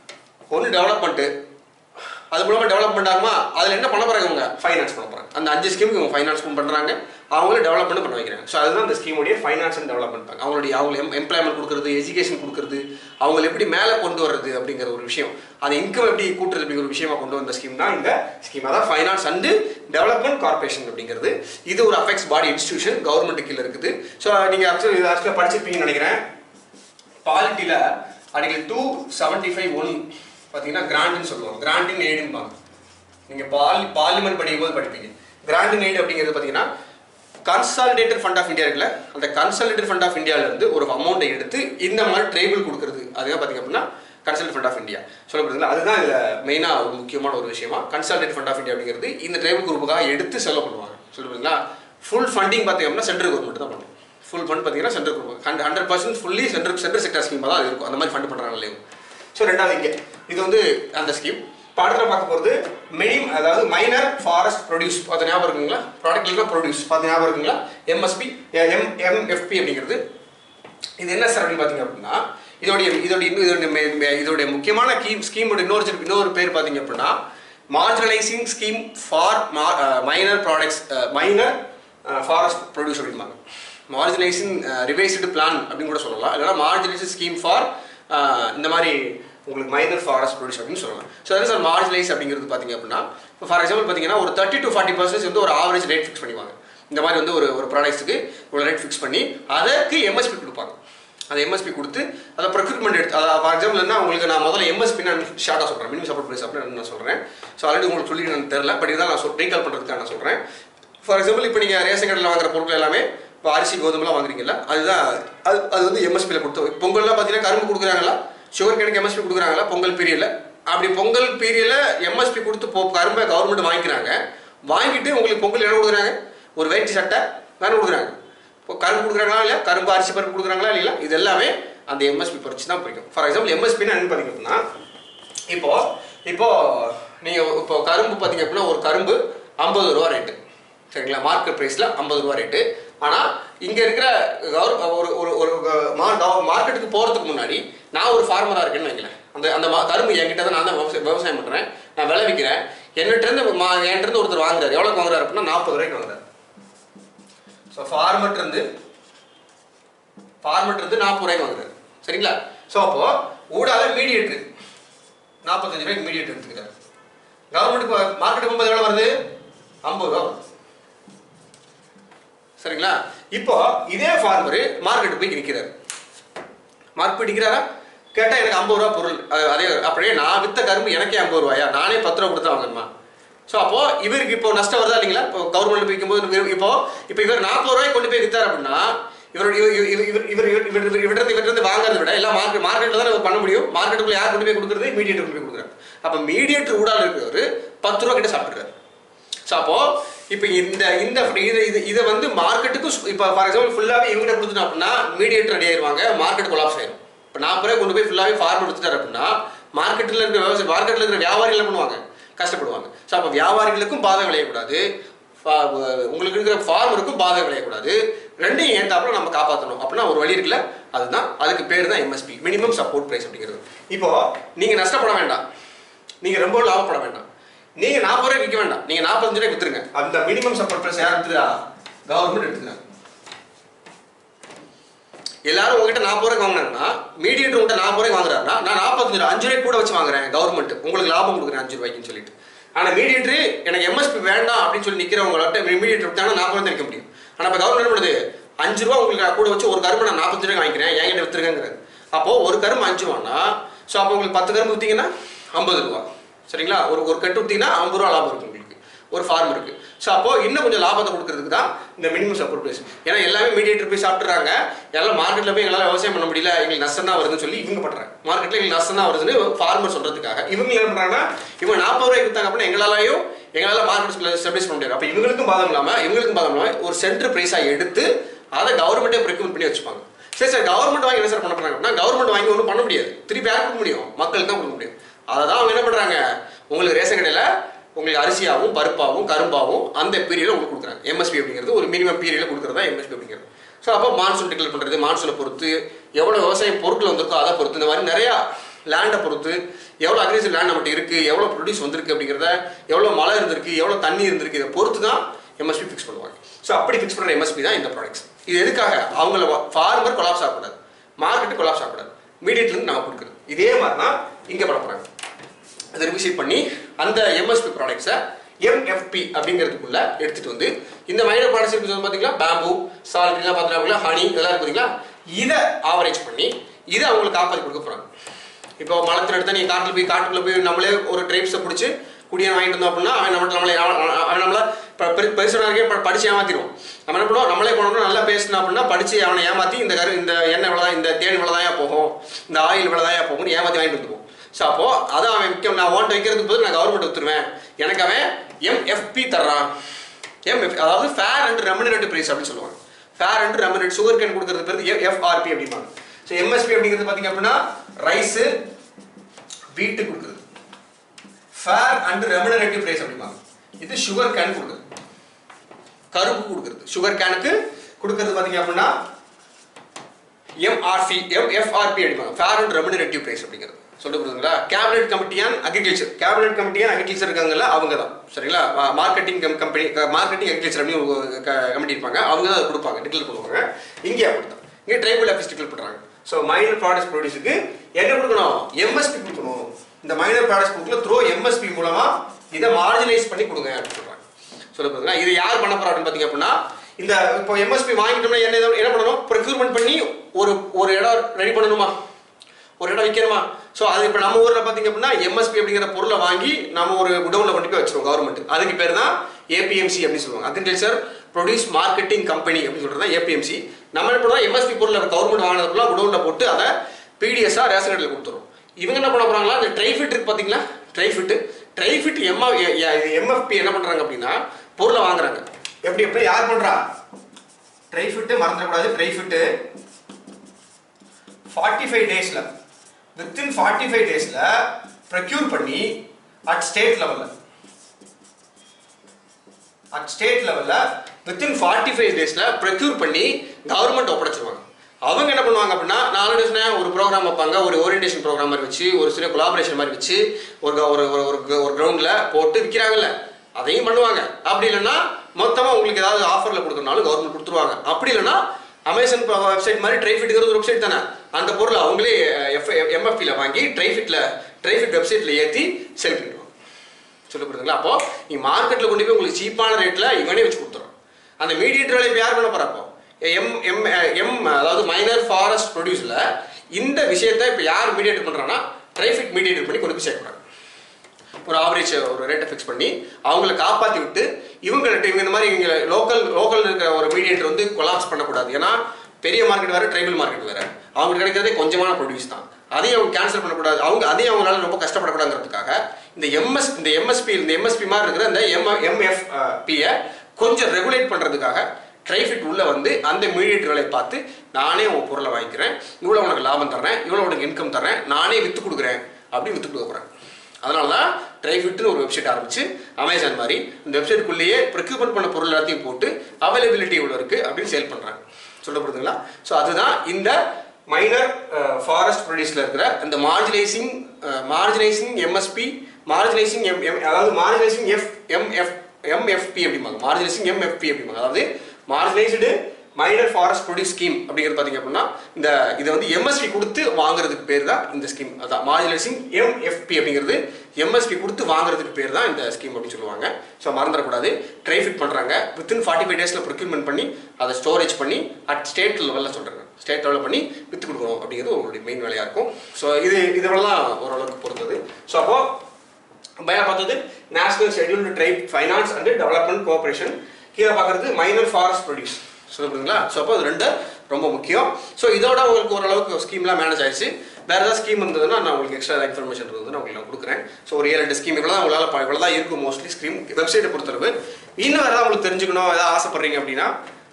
ஒன்று டெவலப்மெண்ட்டு அது மூலமாக டெவலப்மெண்ட் ஆகுமா அதில் என்ன பண்ண போறாங்க இவங்க ஃபைனான்ஸ் பண்ண போறாங்க அந்த அஞ்சு ஸ்கீமுக்கு இவங்க ஃபைனான்ஸ் பண்ணுறாங்க அவங்களே டெவலப்மெண்ட் பண்ண வைக்கிறாங்க ஸோ அதுதான் அந்த ஸ்கீமுடைய ஃபைனான்ஸ் அண்ட் டெவலப்மெண்ட் பேங்க் அவங்களுடைய அவங்க எம் எம்ப்ளாய்மெண்ட் கொடுக்குறது எஜுகேஷன் கொடுக்குறது அவங்களை எப்படி மேலே கொண்டு வர்றது அப்படிங்கிற ஒரு விஷயம் அந்த இன்கம் எப்படி கூட்டுறது அப்படிங்கிற ஒரு விஷயமா கொண்டு வந்த ஸ்கீம் தான் இந்த ஸ்கீம் அதான் ஃபைனான்ஸ் அண்ட் டெவலப்மெண்ட் கார்பரேஷன் அப்படிங்கிறது இது ஒரு அஃபெக்ட்ஸ் பாடி இன்ஸ்டிடியூஷன் கவர்மெண்ட் கீழே இருக்குது ஸோ நீங்கள் ஆக்சுவலி இது ஆக்சுவலாக படிச்சிருப்பீங்கன்னு நினைக்கிறேன் பாலிட்டியில் article two seventy five one பார்த்தீங்கன்னா கிராண்ட்னு சொல்லுவாங்க கிராண்டின் எய்டும்பாங்க நீங்கள் பாலி பார்லிமெண்ட் படிக்கும்போது படிப்பீங்க கிராண்டின் எய்டு அப்படிங்கிறது பார்த்தீங்கன்னா கன்சாலிடேட்டட் ஃபண்ட் ஆஃப் இந்தியா இருக்குல்ல அந்த கன்சாலிடேட்டட் ஃபண்ட் ஆஃப் இந்தியாவிலேருந்து ஒரு அமௌண்ட்டை எடுத்து இந்த மாதிரி ட்ரைபிள் கொடுக்குறது அதுதான் பார்த்தீங்க அப்படின்னா கன்சல்ட் ஃபண்ட் ஆஃப் இந்தியா சொல்லப்படுதுல அதுதான் இதில் மெயினாக ஒரு முக்கியமான ஒரு விஷயமா கன்சல்டேட் ஃபண்ட் ஆஃப் இந்தியா அப்படிங்கிறது இந்த ட்ரைபிள் குரூப்புக்காக எடுத்து செலவு பண்ணுவாங்க சொல்லப்படுங்களா ஃபுல் ஃபண்டிங் பார்த்தீங்க அப்படின்னா சென்ட்ரல் கவர்மெண்ட் தான் பண்ணும் ஃபுல் ஃபண்ட் பார்த்தீங்கன்னா central government hund hundred percent fully central central sector ஸ்கீமாக தான் அது இருக்கும் அந்த மாதிரி ஃபண்ட் பண்ணுறாங்க இல்லையா ஸோ ரெண்டாவது இங்கே இது வந்து அந்த ஸ்கீம் இப்போ அடுத்த பார்க்க போகிறது மினிம் அதாவது மைனர் ஃபாரஸ்ட் ப்ரொடியூஸ் பார்த்து ஞாபகம் இருக்குங்களா ப்ராடக்ட்லாம் ப்ரொடியூஸ் பார்த்து ஞாபகம் இருக்குங்களா எம்எஸ்பி எம் எம்எஃப்பி அப்படிங்கிறது இது என்ன சார் அப்படின்னு பார்த்தீங்க அப்படின்னா இதோடைய இதோட இன்னும் இதோட மே- மே- இதோடைய முக்கியமான கீம் ஸ்கீமோட இன்னொரு சிறப்பு- இன்னொரு பேர் பார்த்தீங்க அப்படின்னா marginalising scheme for minor products minor forest produce அப்படிம்பாங்க மார்ஜினைசிங் ரிவைஸ்டு பிளான் அப்படின்னு கூட சொல்லலாம் இல்லைனா மார்ஜினைசேஷன் ஸ்கீம் ஃபார் இந்த மாதிரி உங்களுக்கு மைனர் ஃபாரஸ்ட் ப்ரொடியூஸ் அப்படின்னு சொல்லலாம் ஸோ அது சார் மார்ஜினைஸ் அப்படிங்கிறது பார்த்தீங்க அப்படின்னா இப்போ ஃபார் எக்ஸாம்பிள் பார்த்தீங்கன்னா ஒரு தேர்ட்டி டு ஃபார்ட்டி பர்சன்ட் வந்து ஒரு ஆவரேஜ் ரேட் ஃபிக்ஸ் பண்ணிவாங்க இந்த மாதிரி வந்து ஒரு ஒரு ப்ராடக்ட்ஸுக்கு ஒரு ரேட் ஃபிக்ஸ் பண்ணி அதற்கு எம்எஸ்பி கொடுப்பாங்க அந்த எம்எஸ்பி கொடுத்து அதை ப்ரொக்யூர்மெண்ட் எடுத்து அதை ஃபார் எக்ஸாம்பிள் என்ன உங்களுக்கு நான் முதல்ல எம்எஸ்பி நான் ஷார்ட்டாக சொல்கிறேன் மினிமம் சப்போர்ட் ப்ரைஸ் அப்படின்னு நான் சொல்கிறேன் ஸோ ஆல்ரெடி உங்களுக்கு சொல்லி நான் தெரில பட் இதான் நான் சொல் ரீகால் பண்ணுறதுக்காக நான் சொல்கிறேன் ஃபார் எக்ஸாம்பிள் இப்போ நீங்கள் ரேஷன் கடையில் வாங்குற பொருட்கள் எல்லாமே இப்போ அரிசி கோதுமைலாம் வாங்குறீங்கல்ல அதுதான் அது அது வந்து எம்எஸ்பியில் கொடுத்து பொங்கல்லாம் பார்த்தீங்கன்னா கரும்பு கொடுக்குறாங்களா சுகர் கேனுக்கு எம்எஸ்பி கொடுக்குறாங்களா பொங்கல் பீரியடில் அப்படி பொங்கல் பீரியடில் எம்எஸ்பி கொடுத்து போ கரும்பை கவர்மெண்ட் வாங்கிக்கிறாங்க வாங்கிட்டு உங்களுக்கு பொங்கல் என்ன கொடுக்குறாங்க ஒரு வேட்டி சட்டை வேறு கொடுக்குறாங்க இப்போ கரும்பு கொடுக்குறாங்களா இல்லையா கரும்பு அரிசி பருப்பு கொடுக்குறாங்களா இல்லையா இது எல்லாமே அந்த எம்எஸ்பி பறிச்சு தான் பிடிக்கும் ஃபார் எக்ஸாம்பிள் எம்எஸ்பின்னு என்ன பார்த்தீங்கன்னா இப்போ இப்போ நீங்கள் இப்போ கரும்பு பார்த்தீங்க அப்படின்னா ஒரு கரும்பு ஐம்பது ரூபா ரேட்டு சரிங்களா மார்க்கெட் ப்ரைஸில் ஐம்பது ரூபா ரேட்டு ஆனால் இங்கே இருக்கிற கவர் ஒரு ஒரு ஒரு மார்க்கெட்டுக்கு போகிறதுக்கு முன்னாடி நான் ஒரு ஃபார்மராக இருக்கேன்னு வைங்களேன் அந்த அந்த மா- கரும்பு என்கிட்ட தான் நான் தான் விவசாயம் விவசாயம் பண்ணுறேன் நான் விளைவிக்கிறேன் என்கிட்டருந்து மா என்கிட்டருந்து ஒருத்தர் வாங்குறாரு எவ்வளோக்கு வாங்குறாரு அப்படின்னா நாற்பது ரூபாய்க்கு வாங்குறாரு ஸோ ஃபார்மர்ட் இருந்து ஃபார்மர்ட் இருந்து நாற்பது ரூபாய்க்கு வாங்குறாரு சரிங்களா ஸோ அப்போ ஊடால மீடியேட்டர் நாற்பத்தஞ்சு ரூபாய்க்கு மீடியேட்டர் எடுத்துக்கிறாரு கவர்மெண்ட்டுக்கு மார்க்கெட்டுக்கு போகும்போது எவ்வளோ வருது ஐம்பது ரூபா வருது சரிங்களா இப்போ இதே ஃபார்மர் மார்க்கெட்டு போய் நிற்கிறாரு மார்க் போய் நிற்கிறாரா கேட்டால் எனக்கு ஐம்பது ரூபா பொருள் அஹ் அதே அப்படியே நான் வித்த கரும்பு எனக்கே ஐம்பது ரூபாயா நானே பத்து ரூபா கொடுத்து வாங்கணுமா ஸோ அப்போ இவருக்கு இப்போ நஷ்டம் வருதா இல்லைங்களா இப்போ கவர்மெண்ட் விற்கும்போது இவர் இப்போ இப்போ இவர் நாற்பது ரூபாய் கொண்டு போய் வித்தார் அப்படின்னா இவர் இவர் இவர் இவர் இவர் இவர் இவர் இவர் இவர்கிட்ட இவர்கிட்ட வாங்குறதை விட எல்லாம் மார்க்கெட் மார்க்கெட்டில் தான் இவர் பண்ண முடியும் மார்க்கெட்டுக்குள்ள யார் கொண்டு போய் கொடுக்குறது மீடியேட்டர் கொண்டு போய் கொடுக்குறாரு அப்போ மீடியேட்டர் ஊடால இருக்கிறவர் பத்து ரூபா கிட்ட சாப்பிட்டுறாரு ஸோ அப்போ இப்போ இந்த இந்த இது இது இதை வந்து மார்க்கெட்டுக்கு இப்போ ஃபார் எக்ஸாம்பிள் ஃபுல்லாகவே இவங்க கொடுத்துட்டோம் அப்படின்னா மீடியேட்டர் ரெடி ஆயிருவாங்க மார்க்கெட் கொலாப்ஸ் ஆயிரும் இப்போ நாற்பது ரூபாய் கொண்டு போய் ஃபுல்லாகவே ஃபார்மர் கொடுத்துட்டாரு அப்படின்னா மார்க்கெட்டில் இருக்கிற விவசாய மார்க்கெட்டில் இருக்கிற வியாபாரிகள் என்ன பண்ணுவாங்க கஷ்டப்படுவாங்க ஸோ அப்போ வியாபாரிகளுக்கும் பாதகம் விளையக்கூடாது ஃபா- உங்களுக்கு இருக்கிற ஃபார்மருக்கும் பாதகம் விளையக்கூடாது ரெண்டையும் ஏற்றாப்புல நம்ம காப்பாற்றணும் அப்படின்னா ஒரு வழி இருக்குல்ல அதுதான் அதுக்கு பேர் தான் எம்எஸ்பி மினிமம் சப்போர்ட் ப்ரைஸ் அப்படிங்கிறது இப்போ நீங்கள் நஷ்டப்பட வேண்டாம் நீங்கள் ரொம்ப லாபப்பட வேண்டாம் நீங்க நாற்பது ரூபாய்க்கு விற்க வேண்டாம் நீங்க நாற்பத்தஞ்சு ரூபாய்க்கு வித்துருங்க அந்த மினிமம் சப்போர்ட் பிரைஸ் யார் எடுத்துதா கவர்மெண்ட் எடுத்துக்கிறாங்க எல்லாரும் உங்ககிட்ட நாற்பது ரூபாய்க்கு வாங்கினாங்கன்னா மீடியேட்டர் உங்கள்கிட்ட நாற்பது ரூபாய்க்கு வாங்குறாருன்னா நான் நாற்பத்தஞ்சு ரூபா அஞ்சு ரூபாய்க்கு கூட வச்சு வாங்குறேன் கவர்மெண்ட் உங்களுக்கு லாபம் கொடுக்குறேன் அஞ்சு ரூபாய்க்குன்னு சொல்லிட்டு ஆனா மீடியேட்டர் எனக்கு எம்எஸ்பி வேண்டாம் அப்படின்னு சொல்லி நிக்கிறவங்கள்ட்ட மீடியேட்டர் விட்டாங்கன்னா நாற்பது ரூபாய் விற்க முடியும் ஆனா இப்போ கவர்மெண்ட் என்ன பண்ணுது அஞ்சு ரூபா உங்களுக்கு நான் கூட வச்சு ஒரு கரும்பு நான் நாற்பத்தஞ்சு ரூபாய்க்கு வாங்கிக்கிறேன் என்கிட்ட வித்துருக்கேங்கிறது அப்போ ஒரு கரும்பு அஞ்சு ரூபான்னா ஸோ அப்போ உங்களுக்கு பத்து கரும்பு வித்தீங்கன்னா ஐம்பது ரூபா சரிங்களா ஒரு ஒரு கட்டு வித்தீங்கன்னா ஐம்பது ரூபா லாபம் இருக்கு உங்களுக்கு ஒரு ஃபார்மருக்கு ஸோ அப்போ இன்னும் கொஞ்சம் லாபத்தை கொடுக்கறதுக்கு தான் இந்த மினிமம் சப்போர்ட் ப்ரைஸ் ஏன்னா எல்லாமே மீடியேட்டர் போய் சாப்பிட்றாங்க எல்லாம் மார்க்கெட்டில் போய் எங்களால் விவசாயம் பண்ண முடியல எங்களுக்கு நஷ்டம் தான் வருதுன்னு சொல்லி இவங்க பண்ணுறாங்க மார்க்கெட்டில் எங்களுக்கு நஷ்டம் தான் வருதுன்னு ஃபார்மர் சொல்றதுக்காக இவங்க என்ன பண்ணுறாங்கன்னா இவங்க நாற்பது ரூபாய்க்கு வித்தாங்க அப்படின்னா எங்களாலையும் எங்களால் மார்க்கெட் ஸ்டெபிலைஸ் பண்ண முடியாது அப்போ இவங்களுக்கும் பாதம் இல்லாமல் இவங்களுக்கும் பாதம் இல்லாமல் ஒரு சென்டர் ப்ரைஸாக எடுத்து அதை கவர்மெண்ட்டே ப்ரிக்யூர் பண்ணி வச்சுப்பாங்க சரி சார் கவர்மெண்ட் வாங்கி என்ன சார் பண்ண போறாங்க அப்படின்னா கவர்மெண்ட் வாங்கி ஒன்றும் பண்ண முடியாது திருப்பி யாருக்கு கொடுக்க முடியும் மக்களுக்கு தான் கொடுக்க முடியும் அதை தான் அவங்க என்ன பண்ணுறாங்க உங்களுக்கு ரேஷன் கடையில் உங்களுக்கு அரிசியாகவும் பருப்பாகவும் கரும்பாகவும் அந்த பீரியடில் உங்களுக்கு கொடுக்குறாங்க எம்எஸ்பி அப்படிங்கிறது ஒரு மினிமம் பீரியடில் கொடுக்குறது தான் எம்எஸ்பி அப்படிங்கிறது ஸோ அப்போ மான்சூன் டிக்ளேர் பண்ணுறது மான்சூனை பொறுத்து எவ்வளோ விவசாயம் பொருட்கள் வந்திருக்கோ அதை பொறுத்து இந்த மாதிரி நிறையா லேண்டை பொறுத்து எவ்வளோ அக்ரிகல்ச்சர் லேண்ட் நம்மகிட்ட இருக்குது எவ்வளோ ப்ரொடியூஸ் வந்திருக்கு அப்படிங்கிறத எவ்வளோ மழை இருந்திருக்கு எவ்வளோ தண்ணி இருந்திருக்கு இதை பொறுத்து தான் எம்எஸ்பி ஃபிக்ஸ் பண்ணுவாங்க ஸோ அப்படி ஃபிக்ஸ் பண்ணுற எம்எஸ்பி தான் இந்த ப்ராடக்ட்ஸ் இது எதுக்காக அவங்கள ஃபார்மர் கொலாப்ஸ் ஆகக்கூடாது மார்க்கெட்டு கொலாப்ஸ் ஆகக்கூடாது மீடியட்லேருந்து நாங்கள் கொடுக்குறது இதே மாதிரி தான் இங்கே பண்ண போகிறாங்க அதை ரிவிசிட் பண்ணி அந்த எம்எஸ்பி ப்ராடக்ட்ஸை எம்எஃப்பி அப்படிங்கிறதுக்குள்ள எடுத்துட்டு வந்து இந்த மைனர் ப்ராடக்ட்ஸ் இருக்குது பார்த்தீங்களா பேம்பு சால்ட்லாம் பார்த்தீங்களா ஹனி இதெல்லாம் இருக்கு பார்த்தீங்களா இதை ஆவரேஜ் பண்ணி இதை அவங்களுக்கு காப்பாற்றி கொடுக்க போகிறாங்க இப்போ மலத்தில் எடுத்தா நீ காட்டில் போய் காட்டுக்குள்ள போய் நம்மளே ஒரு ட்ரைப்ஸை பிடிச்சி குடியை வாங்கிட்டு இருந்தோம் அப்படின்னா அவன் நம்மள நம்மளை அவன் அவன் நம்மள இப்போ பெரு பெருசானே படிச்சு ஏமாத்திடுவோம் நம்ம என்ன பண்ணுவோம் நம்மளே கொண்டு நல்லா பேசினோம் அப்படின்னா படிச்சு அவனை ஏமாத்தி இந்த கரு இந்த எண்ணெய் இவ்வளோதான் இந்த தேன் இவ்வளோதான் போகும் இந்த ஆயில் இவ்வளோதான் போகும்னு ஏமாத்தி வாங்கிட்டு வந்துருவோம் ஸோ அப்போ அதான் அவன் விற்க நான் ஓன்ட்ட வைக்கிறதுக்கு போது நான் கவர்மெண்ட் வித்துருவேன் எனக்கு அவன் எம்எஃப்பி தர்றான் எம்எஃப் அதாவது ஃபேர் அண்ட் ரெமினரேட்டிவ் பிரைஸ் அப்படின்னு சொல்லுவாங்க fair and remunerate sugar cane கொடுக்கறது பேர் எஃப்ஆர்பி அப்படிம்பாங்க ஸோ எம்எஸ்பி அப்படிங்கிறது பார்த்தீங்க அப்படின்னா ரைஸு வீட்டு கொடுக்குறது ஃபேர் அண்ட் ரெமினரேட்டிவ் பிரைஸ் அப்படிம்பாங்க இது சுகர் கேன் கொடுக்குறது கரும்பு கொடுக்குறது சுகர் கேனுக்கு கொடுக்கறது பார்த்தீங்க அப்படின்னா எம்ஆர்சி எம் எஃப்ஆர்பி அப்படிம்பாங்க ஃபேர் அண்ட் ரெமினரேட்டிவ் பிரைஸ் அப்படிங்கிறது சொல்லிட்டு புரியுதுங்களா cabinet committee on agriculture cabinet committee on agriculture இருக்காங்கல்ல அவங்க தான் சரிங்களா மார்க்கெட்டிங் கம்பெனி மார்க்கெட்டிங் அக்ரிகல்ச்சர் அப்படின்னு ஒரு கமிட்டி இருப்பாங்க அவங்க தான் அதை கொடுப்பாங்க டிக்ளேர் பண்ணுவாங்க இங்கே அப்படி தான் இங்கே ட்ரைபல் ஆஃபீஸ் டிக்ளேர் பண்ணுறாங்க ஸோ மைனர் ப்ராடக்ட்ஸ் ப்ரொடியூஸுக்கு என்ன கொடுக்கணும் எம்எஸ்பி கொடுக்கணும் இந்த மைனர் ப்ராடக்ட்ஸ் கொடுக்கல த்ரோ எம்எஸ்பி மூலமா இதை மார்ஜினைஸ் பண்ணி கொடுங்க அப்படின்னு சொல்றாங்க சொல்ல போதுங்களா இது யார் பண்ண போறா அப்படின்னு பார்த்தீங்க அப்படின்னா இந்த இப்போ எம்எஸ்பி வாங்கிட்டோம்னா என்ன என்ன பண்ணணும் ப்ரொக்யூர்மெண்ட் பண்ணி ஒரு ஒரு இடம் ரெடி பண்ணணுமா ஒரு இடம் விற்கணுமா ஸோ அது இப்போ நம்ம ஊரில் பார்த்தீங்க அப்படின்னா எம்எஸ்பி அப்படிங்கிற பொருளை வாங்கி நம்ம ஒரு குடவுனில் கொண்டு போய் வச்சிருவோம் கவர்மெண்ட் அதுக்கு பேர் தான் ஏபிஎம்சி அப்படின்னு சொல்லுவாங்க அக்ரிகல்ச்சர் ப்ரொடியூஸ் மார்க்கெட்டிங் கம்பெனி அப்படின்னு சொல்றது தான் ஏபிஎம்சி நம்ம என்ன பண்ணுவோம் எம்எஸ்பி பொருளை கவர்மெண்ட் வாங்கினதுக்குலாம் குடவுனில் போட்டு அதை பிடிஎஸ்ஸாக ரேஷன் கடையில் கொடுத்துரும் இவங்க என்ன பண்ண போறாங்களா இந்த ட்ரைஃபிட் இருக்கு பார்த்தீங்களா ட்ரைஃபிட் ட்ரைஃபிட் எம்ஆ எம்எஃப்பி என்ன பண்ணுறாங்க அப்படின்னா பொருளை வாங்குறாங்க எப்படி எப்படி யார் பண்ணுறா ட்ரைஃபிட்டு மறந்துடக்கூடாது ட்ரைஃபிட்டு ஃபார்ட்டி ஃபைவ் டேஸில் வித்தின் ஃபார்ட்டி ஃபைவ் டேஸில் ப்ரொக்யூர் பண்ணி அட் ஸ்டேட் லெவலில் அட் ஸ்டேட் லெவலில் வித்தின் ஃபார்ட்டி ஃபைவ் டேஸில் ப்ரொக்யூர் பண்ணி கவர்மெண்ட் ஒப்படைச்சிருவாங்க அவங்க என்ன பண்ணுவாங்க அப்படின்னா நான் already சொன்னேன் ஒரு ப்ரோக்ராம் வைப்பாங்க ஒரு ஓரியன்டேஷன் ப்ரோக்ராம் மாதிரி வச்சு ஒரு சில கொலாபரேஷன் மாதிரி வச்சு ஒரு க- ஒரு ஒரு ஒரு ஒரு கிரவுண்டில் போட்டு விற்கிறாங்கல்ல அதையும் பண்ணுவாங்க அப்படி இல்லைன்னா மொத்தமாக உங்களுக்கு ஏதாவது ஆஃபரில் கொடுக்கறனாலும் கவர்மெண்ட் கொடுத்துருவாங்க அப்படி இல்லைன்னா அமேசான் வெப்சைட் மாதிரி ட்ரைஃபிட்ங்கிறது ஒரு வெப்சைட் தானே அந்த பொருளை அவங்களே எஃப் எம்எஃபியில் வாங்கி ட்ரைஃபிட்டில் ட்ரைஃபிட் வெப்சைட்டில் ஏற்றி செல் பண்ணிடுவாங்க சொல்ல புரியுதுங்களா அப்போ நீ மார்க்கெட்டில் கொண்டு போய் உங்களுக்கு சீப்பான ரேட்டில் இவனே வச்சு கொடுத்துரும் அந்த மீடியேட்டர் வேலை இப்போ யார் பண்ண போறா அப்போ எம் எம் எம் அதாவது மைனர் ஃபாரஸ்ட் ப்ரொடியூஸில் இந்த விஷயத்தை இப்போ யார் மீடியேட் பண்ணுறான்னா ட்ரைஃபிக் மீடியேட் பண்ணி கொண்டு போய் சேர்க்குறாங்க ஒரு ஆவரேஜ் ஒரு ரேட்டை ஃபிக்ஸ் பண்ணி அவங்கள காப்பாற்றி விட்டு இவங்கள்ட்ட இவங்க இந்த மாதிரி இவங்க லோக்கல் லோக்கல் இருக்கிற ஒரு மீடியேட்டர் வந்து கொலாப்ஸ் பண்ணக்கூடாது ஏன்னா பெரிய மார்க்கெட் வேறு ட்ரைபல் மார்க்கெட் வேறு அவங்களுக்கு கிடைக்கிறதே கொஞ்சமான ப்ரொடியூஸ் தான் அதையும் அவங்க கேன்சல் பண்ணக்கூடாது அவங்க அதையும் அவங்களால ரொம்ப கஷ்டப்படக்கூடாதுங்கிறதுக்காக இந்த எம்எஸ் இந்த எம்எஸ்பி இந்த எம்எஸ்பி மாதிரி இருக்கிற இந்த எம் எம்எஃப் பியை கொஞ்சம் ரெகுலேட் பண்ணுறதுக்காக ட்ரைஃபிட் உள்ள வந்து அந்த மீடியேட்டர்களை பார்த்து நானே உன் பொருளை வாங்கிக்கிறேன் இவ்வளோ உனக்கு லாபம் தரேன் இவ்வளோ உனக்கு இன்கம் தரேன் நானே விற்று கொடுக்குறேன் அப்படி விற்று கொடுக்க போகிறேன் அதனால தான் ட்ரைஃபிட்னு ஒரு வெப்சைட் ஆரம்பிச்சு அமேசான் மாதிரி இந்த வெப்சைட்டுக்குள்ளேயே ப்ரொக்யூர்மெண்ட் பண்ண பொருள் எல்லாத்தையும் போட்டு அவைலபிலிட்டி இவ்வளோ இருக்குது அப்படின்னு சேல் பண்ணுறாங்க சொல்லப்படுதுங்களா ஸோ அதுதான் இந்த மைனர் ஃபாரஸ்ட் ப்ரொடியூஸில் இருக்கிற இந்த marginising marginising MSP marginising M M அதாவது மார்ஜினைசிங் எஃப் எம்எஃப் எம்எஃப்பி அப்படிம்பாங்க மார்ஜினைசிங் எம்எஃப்பி அப்படிம்பாங்க அதாவது marginised minor forest produce scheme அப்படிங்கிறது பார்த்தீங்க அப்படின்னா இந்த இதை வந்து எம்எஸ்பி கொடுத்து வாங்குறதுக்கு பேர் தான் இந்த ஸ்கீம் அதான் மார்ஜினைசிங் எம்எஃப்பி அப்படிங்கிறது எம்எஸ்பி கொடுத்து வாங்குறதுக்கு பேர் தான் இந்த ஸ்கீம் அப்படின்னு சொல்லுவாங்க ஸோ மறந்துடக்கூடாது ட்ரைஃபிட் பண்ணுறாங்க வித்தின் ஃபார்ட்டி ஃபைவ் டேஸில் ப்ரொக்யூர்மெண்ட் பண்ணி அதை ஸ்டோரேஜ் பண்ணி அட் ஸ்டேட் லெவலில் சொல்கிறாங்க ஸ்டேட் லெவலில் பண்ணி விற்று கொடுக்கணும் அப்படிங்கிறது உங்களுடைய மெயின் வேலையாக இருக்கும் ஸோ இது இதெல்லாம் ஓரளவுக்கு பொறுத்தது ஸோ அப்போது பயா பார்த்தது national scheduled tribe finance and development cooperation கீழே பார்க்குறது மைனர் ஃபாரஸ்ட் ப்ரொடியூஸ் சொல்லுங்களா ஸோ அப்போ அது ரெண்டு ரொம்ப முக்கியம் ஸோ இதோட உங்களுக்கு ஓரளவுக்கு ஸ்கீம்லாம் மேனேஜ் ஆயிடுச்சு வேறு ஏதாவது ஸ்கீம் இருந்ததுன்னா நான் உங்களுக்கு எக்ஸ்ட்ரா இன்ஃபர்மேஷன் இருந்ததுன்னா உங்களுக்கு நான் கொடுக்குறேன் ஸோ ஒரு ஏழு எட்டு ஸ்கீம் இவ்வளோ தான் உங்களால் இவ்வளோ தான் இருக்கும் மோஸ்ட்லி ஸ்கீம் வெப்சைட்டை பொறுத்தளவு இன்னும் வேறு ஏதாவது உங்களுக்கு தெரிஞ்சுக்கணும் ஏதாவது ஆசைப்படுறீங்க அப்படின்னா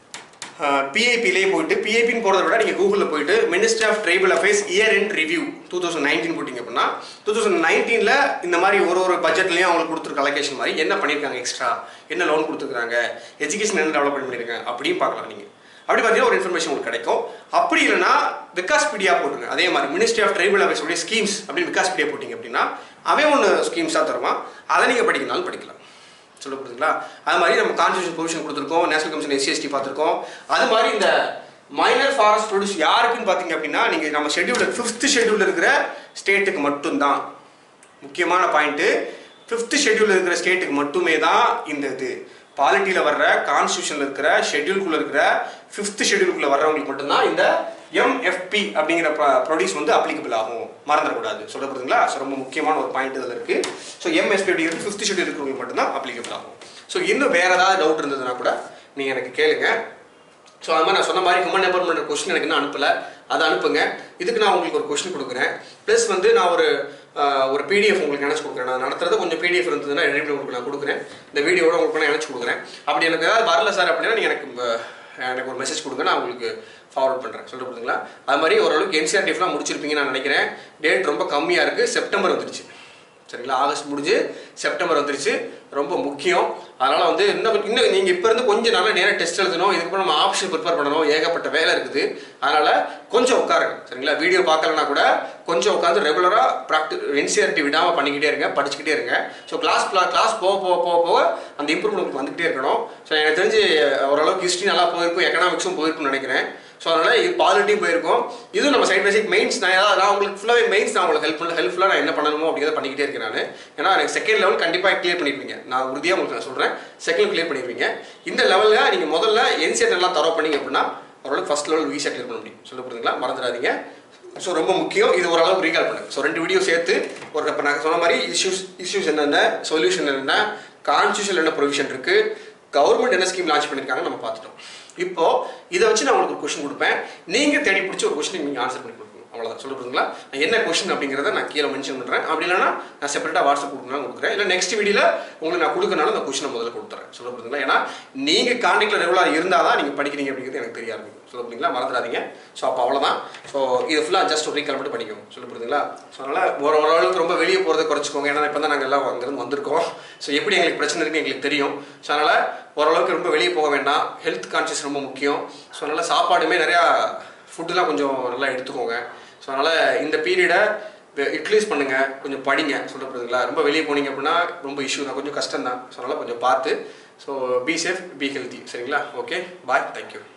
பிஐபிலே போயிட்டு பிஐபின்னு போகிறத விட நீங்கள் கூகுளில் போயிட்டு ministry of tribal affairs year in review two thousand nineteen போட்டிங்க அப்படின்னா டூ தௌசண்ட் நைன்டீனில் இந்த மாதிரி ஒரு ஒரு பட்ஜெட்லையும் அவங்களுக்கு கொடுத்துருக்க அலோகேஷன் மாதிரி என்ன பண்ணியிருக்காங்க எக்ஸ்ட்ரா என்ன லோன் கொடுத்துருக்காங்க எஜுகேஷன் என்ன டெவலப்மெண்ட் பண்ணியிருக்காங்க அப்படியும் பார்க்கலாம் நீங்கள் அப்படி பார்த்தீங்கன்னா ஒரு இன்ஃபர்மேஷன் உங்களுக்கு கிடைக்கும் அப்படி இல்லைன்னா விகாஸ்பீடியா போட்டுருங்க அதே மாதிரி மினிஸ்ட்ரி ஆஃப் ட்ரைபல் அஃபேர்ஸ் உடைய ஸ்கீம்ஸ் அப்படின்னு விகாஸ்பீடியா போட்டிங்க அப்படின்னா அவன் ஒன்று ஸ்கீம்ஸாக தருவான் அதை நீங்கள் படிக்கனாலும் படிக்கலாம் சொல்ல புரியுதுங்களா அது மாதிரி நம்ம கான்ஸ்டியூஷன் பொசிஷன் கொடுத்துருக்கோம் நேஷனல் கமிஷன் எஸ்சிஎஸ்டி பார்த்துருக்கோம் அது மாதிரி இந்த மைனர் ஃபாரஸ்ட் ப்ரொடியூஸ் யாருக்குன்னு பார்த்தீங்க அப்படின்னா நீங்கள் நம்ம ஷெட்யூல் ஃபிஃப்த் ஷெட்யூல் இருக்கிற ஸ்டேட்டுக்கு மட்டும்தான் முக்கியமான பாயிண்ட்டு ஃபிஃப்த் ஷெட்யூல் இருக்கிற ஸ்டேட்டுக்கு மட்டுமே தான் இந்த இது பாலிட்டியில் வர்ற கான்ஸ்டியூஷனில் இருக்கிற ஷெட்யூல்குள்ளே இருக்கிற ஃபிஃப்த் ஷெட்யூலுக்குள்ளே வர்றவங்களுக்கு மட்டும்தான் இந்த எம்எஃப்பி அப்படிங்கிற ப்ரொடியூஸ் வந்து அப்ளிகபிள் ஆகும் மறந்துடக்கூடாது சொல்ல புரியுதுங்களா ஸோ ரொம்ப முக்கியமான ஒரு பாயிண்ட் இதில் இருக்குது ஸோ எம்எஸ்பி அப்படிங்கிறது ஃபிஃப்த் ஷெட்யூல் இருக்கிறவங்களுக்கு மட்டும்தான் அப்ளிகபிள் ஆகும் ஸோ இன்னும் வேறு ஏதாவது டவுட் இருந்ததுன்னா கூட நீங்கள் எனக்கு கேளுங்க ஸோ அது மாதிரி நான் சொன்ன மாதிரி ஹியூமன் டெவலப்மெண்ட் கொஸ்டின் எனக்கு இன்னும் அனுப்பலை அதை அனுப்புங்க இதுக்கு நான் உங்களுக்கு ஒரு கொஸ்டின் கொடுக்குறேன் ப்ளஸ் வந்து நான் ஒரு ஆஹ், ஒரு பிடிஎஃப் உங்களுக்கு நினச்சி கொடுக்குறேன் நான் நடத்துறது கொஞ்சம் பிடிஎஃப் இருந்ததுன்னா ரெடி பண்ணி உங்களுக்கு நான் கொடுக்குறேன் இந்த வீடியோட உங்களுக்கு நான் நினச்சி கொடுக்குறேன் அப்படி எனக்கு ஏதாவது வரல சார் அப்படின்னா நீங்கள் எனக்கு ஆஹ், எனக்கு ஒரு மெசேஜ் கொடுங்க நான் உங்களுக்கு ஃபார்வர்ட் பண்ணுறேன் சொல்லிட்டு கொடுங்களா அது மாதிரி ஓரளவுக்கு என்சிஆர்டிஃப்லாம் முடிச்சிருப்பீங்கன்னு நான் நினைக்கிறேன் டேட் ரொம்ப கம்மியாக இருக்குது செப்டம்பர் வந்துடுச்சு சரிங்களா ஆகஸ்ட் முடிஞ்சு செப்டம்பர் வந்துருச்சு ரொம்ப முக்கியம் அதனால் வந்து இன்னும் இன்னும் நீங்கள் இப்போ இருந்து கொஞ்சம் நல்ல நேரம் டெஸ்ட் எழுதணும் இதுக்கப்புறம் நம்ம ஆப்ஷன் ப்ரிப்பேர் பண்ணணும் ஏகப்பட்ட வேலை இருக்குது அதனால் கொஞ்சம் உட்காருங்க சரிங்களா வீடியோ பார்க்கலனா கூட கொஞ்சம் உட்காந்து ரெகுலராக ப்ராக்டி என்சிஆர்டி விடாமல் பண்ணிக்கிட்டே இருங்க படிச்சுக்கிட்டே இருங்க ஸோ கிளாஸ் கிளாஸ் போக போக போக போக அந்த இம்ப்ரூவ்மெண்ட் வந்துகிட்டே இருக்கணும் ஸோ எனக்கு தெரிஞ்சு ஓரளவுக்கு ஹிஸ்ட்ரி நல்லா போயிருக்கும் எக்கனாமிக்ஸும் போயிருக்கும்னு நினைக்கிறேன் ஸோ அதனால் இது பாலிட்டியும் போயிருக்கும் இதுவும் நம்ம சைட் பை சைட் மெயின்ஸ் நான் ஏதாவது நான் உங்களுக்கு ஃபுல்லாகவே மெயின்ஸ் நான் உங்களுக்கு ஹெல்ப்ஃபுல் ஹெல்ப்ஃபுல்லாக நான் என்ன பண்ணணுமோ அப்படிங்கிறத பண்ணிக்கிட்டே இருக்கேன் நான் ஏன்னா எனக்கு செகண்ட் லெவல் கண்டிப்பாக கிளியர் பண்ணிருப்பீங்க நான் உறுதியாக உங்களுக்கு நான் சொல்கிறேன் செகண்ட் கிளியர் பண்ணிருப்பீங்க இந்த லெவலில் நீங்கள் முதல்ல என்சிஆர் எல்லாம் தரவு பண்ணீங்க அப்படின்னா ஓரளவுக்கு ஃபஸ்ட் லெவல் ஈஸியாக கிளியர் பண்ண முடியும் சொல்ல புரியுதுங்களா மறந்துடாதீங்க ஸோ ரொம்ப முக்கியம் இது ஓரளவுக்கு ரீகால் பண்ணுங்க ஸோ ரெண்டு வீடியோ சேர்த்து ஒரு இப்போ நான் சொன்ன மாதிரி இஷ்யூஸ் இஷ்யூஸ் என்னென்ன சொல்யூஷன் என்னென்ன கான்ஸ்டியூஷன் என்ன ப்ரொவிஷன் இருக்குது கவர்மெண்ட் என்ன ஸ்கீம் லான்ச் பண்ணியிருக்காங்க நம்ம பார்த்துட்டோம் இப்போ இதை வச்சு நான் உங்களுக்கு ஒரு கொஸ்டின் கொடுப்பேன் நீங்கள் தேடி பிடிச்ச ஒரு கொஸ்டின் நீங்கள் ஆன்சர் பண்ணி கொடுக்கணும் அவ்வளோதான் சொல்ல புரியுதுங்களா நான் என்ன கொஸ்டின் அப்படிங்கிறத நான் கீழே மென்ஷன் பண்ணுறேன் அப்படி இல்லைனா நான் செப்பரேட்டாக வாட்ஸ்அப் கொடுக்கணும் கொடுக்குறேன் இல்லை நெக்ஸ்ட் வீடியோவில் உங்களுக்கு நான் கொடுக்கறனால அந்த கொஸ்டினை முதல்ல கொடுத்துறேன் சொல்ல புரியுதுங்களா ஏன்னா நீங்கள் காண்டிக்கில் ரெகுலராக இருந்தால் தான் நீங்கள் படிக்கிறீங்க அப்படிங்கிறது எனக்கு தெரிய ஆரம்பிக்கும் சொல்ல புரியுதுங்களா மறந்துடாதீங்க ஸோ அப்போ அவ்வளோதான் ஸோ இது ஃபுல்லாக ஜஸ்ட் ஒரு ரீகால் மட்டும் பண்ணிக்கோங்க சொல்ல புரியுதுங்களா ஸோ அதனால் ஒரு ஓரளவுக்கு ரொம்ப வெளியே போகிறத குறைச்சிக்கோங்க ஏன்னா இப்போ தான் நாங்கள் எல்லாம் அங்கேருந்து வந்திருக்கோம் ஸோ எப்படி எங்களுக்கு பிரச்சனை இருக்குன்னு எங்களுக்கு தெரியும் ஸோ அதனால் ஓரளவுக்கு ரொம்ப வெளியே போக வேண்டாம் ஹெல்த் கான்ஷியஸ் ரொம்ப முக்கியம் ஸோ அதனால் சாப்பாடுமே நிறையா ஃபுட்டுலாம் கொஞ்சம் நல்லா எடுத்துக்கோங்க ஸோ அதனால் இந்த பீரியடை யூட்டிலைஸ் பண்ணுங்கள் கொஞ்சம் படிங்க சொல்ல புரியுதுங்களா ரொம்ப வெளியே போனீங்க அப்படின்னா ரொம்ப இஷ்யூ தான் கொஞ்சம் கஷ்டம் தான் ஸோ அதனால் கொஞ்சம் பார்த்து so be safe be healthy சரிங்களா ஓகே பாய் தேங்க்யூ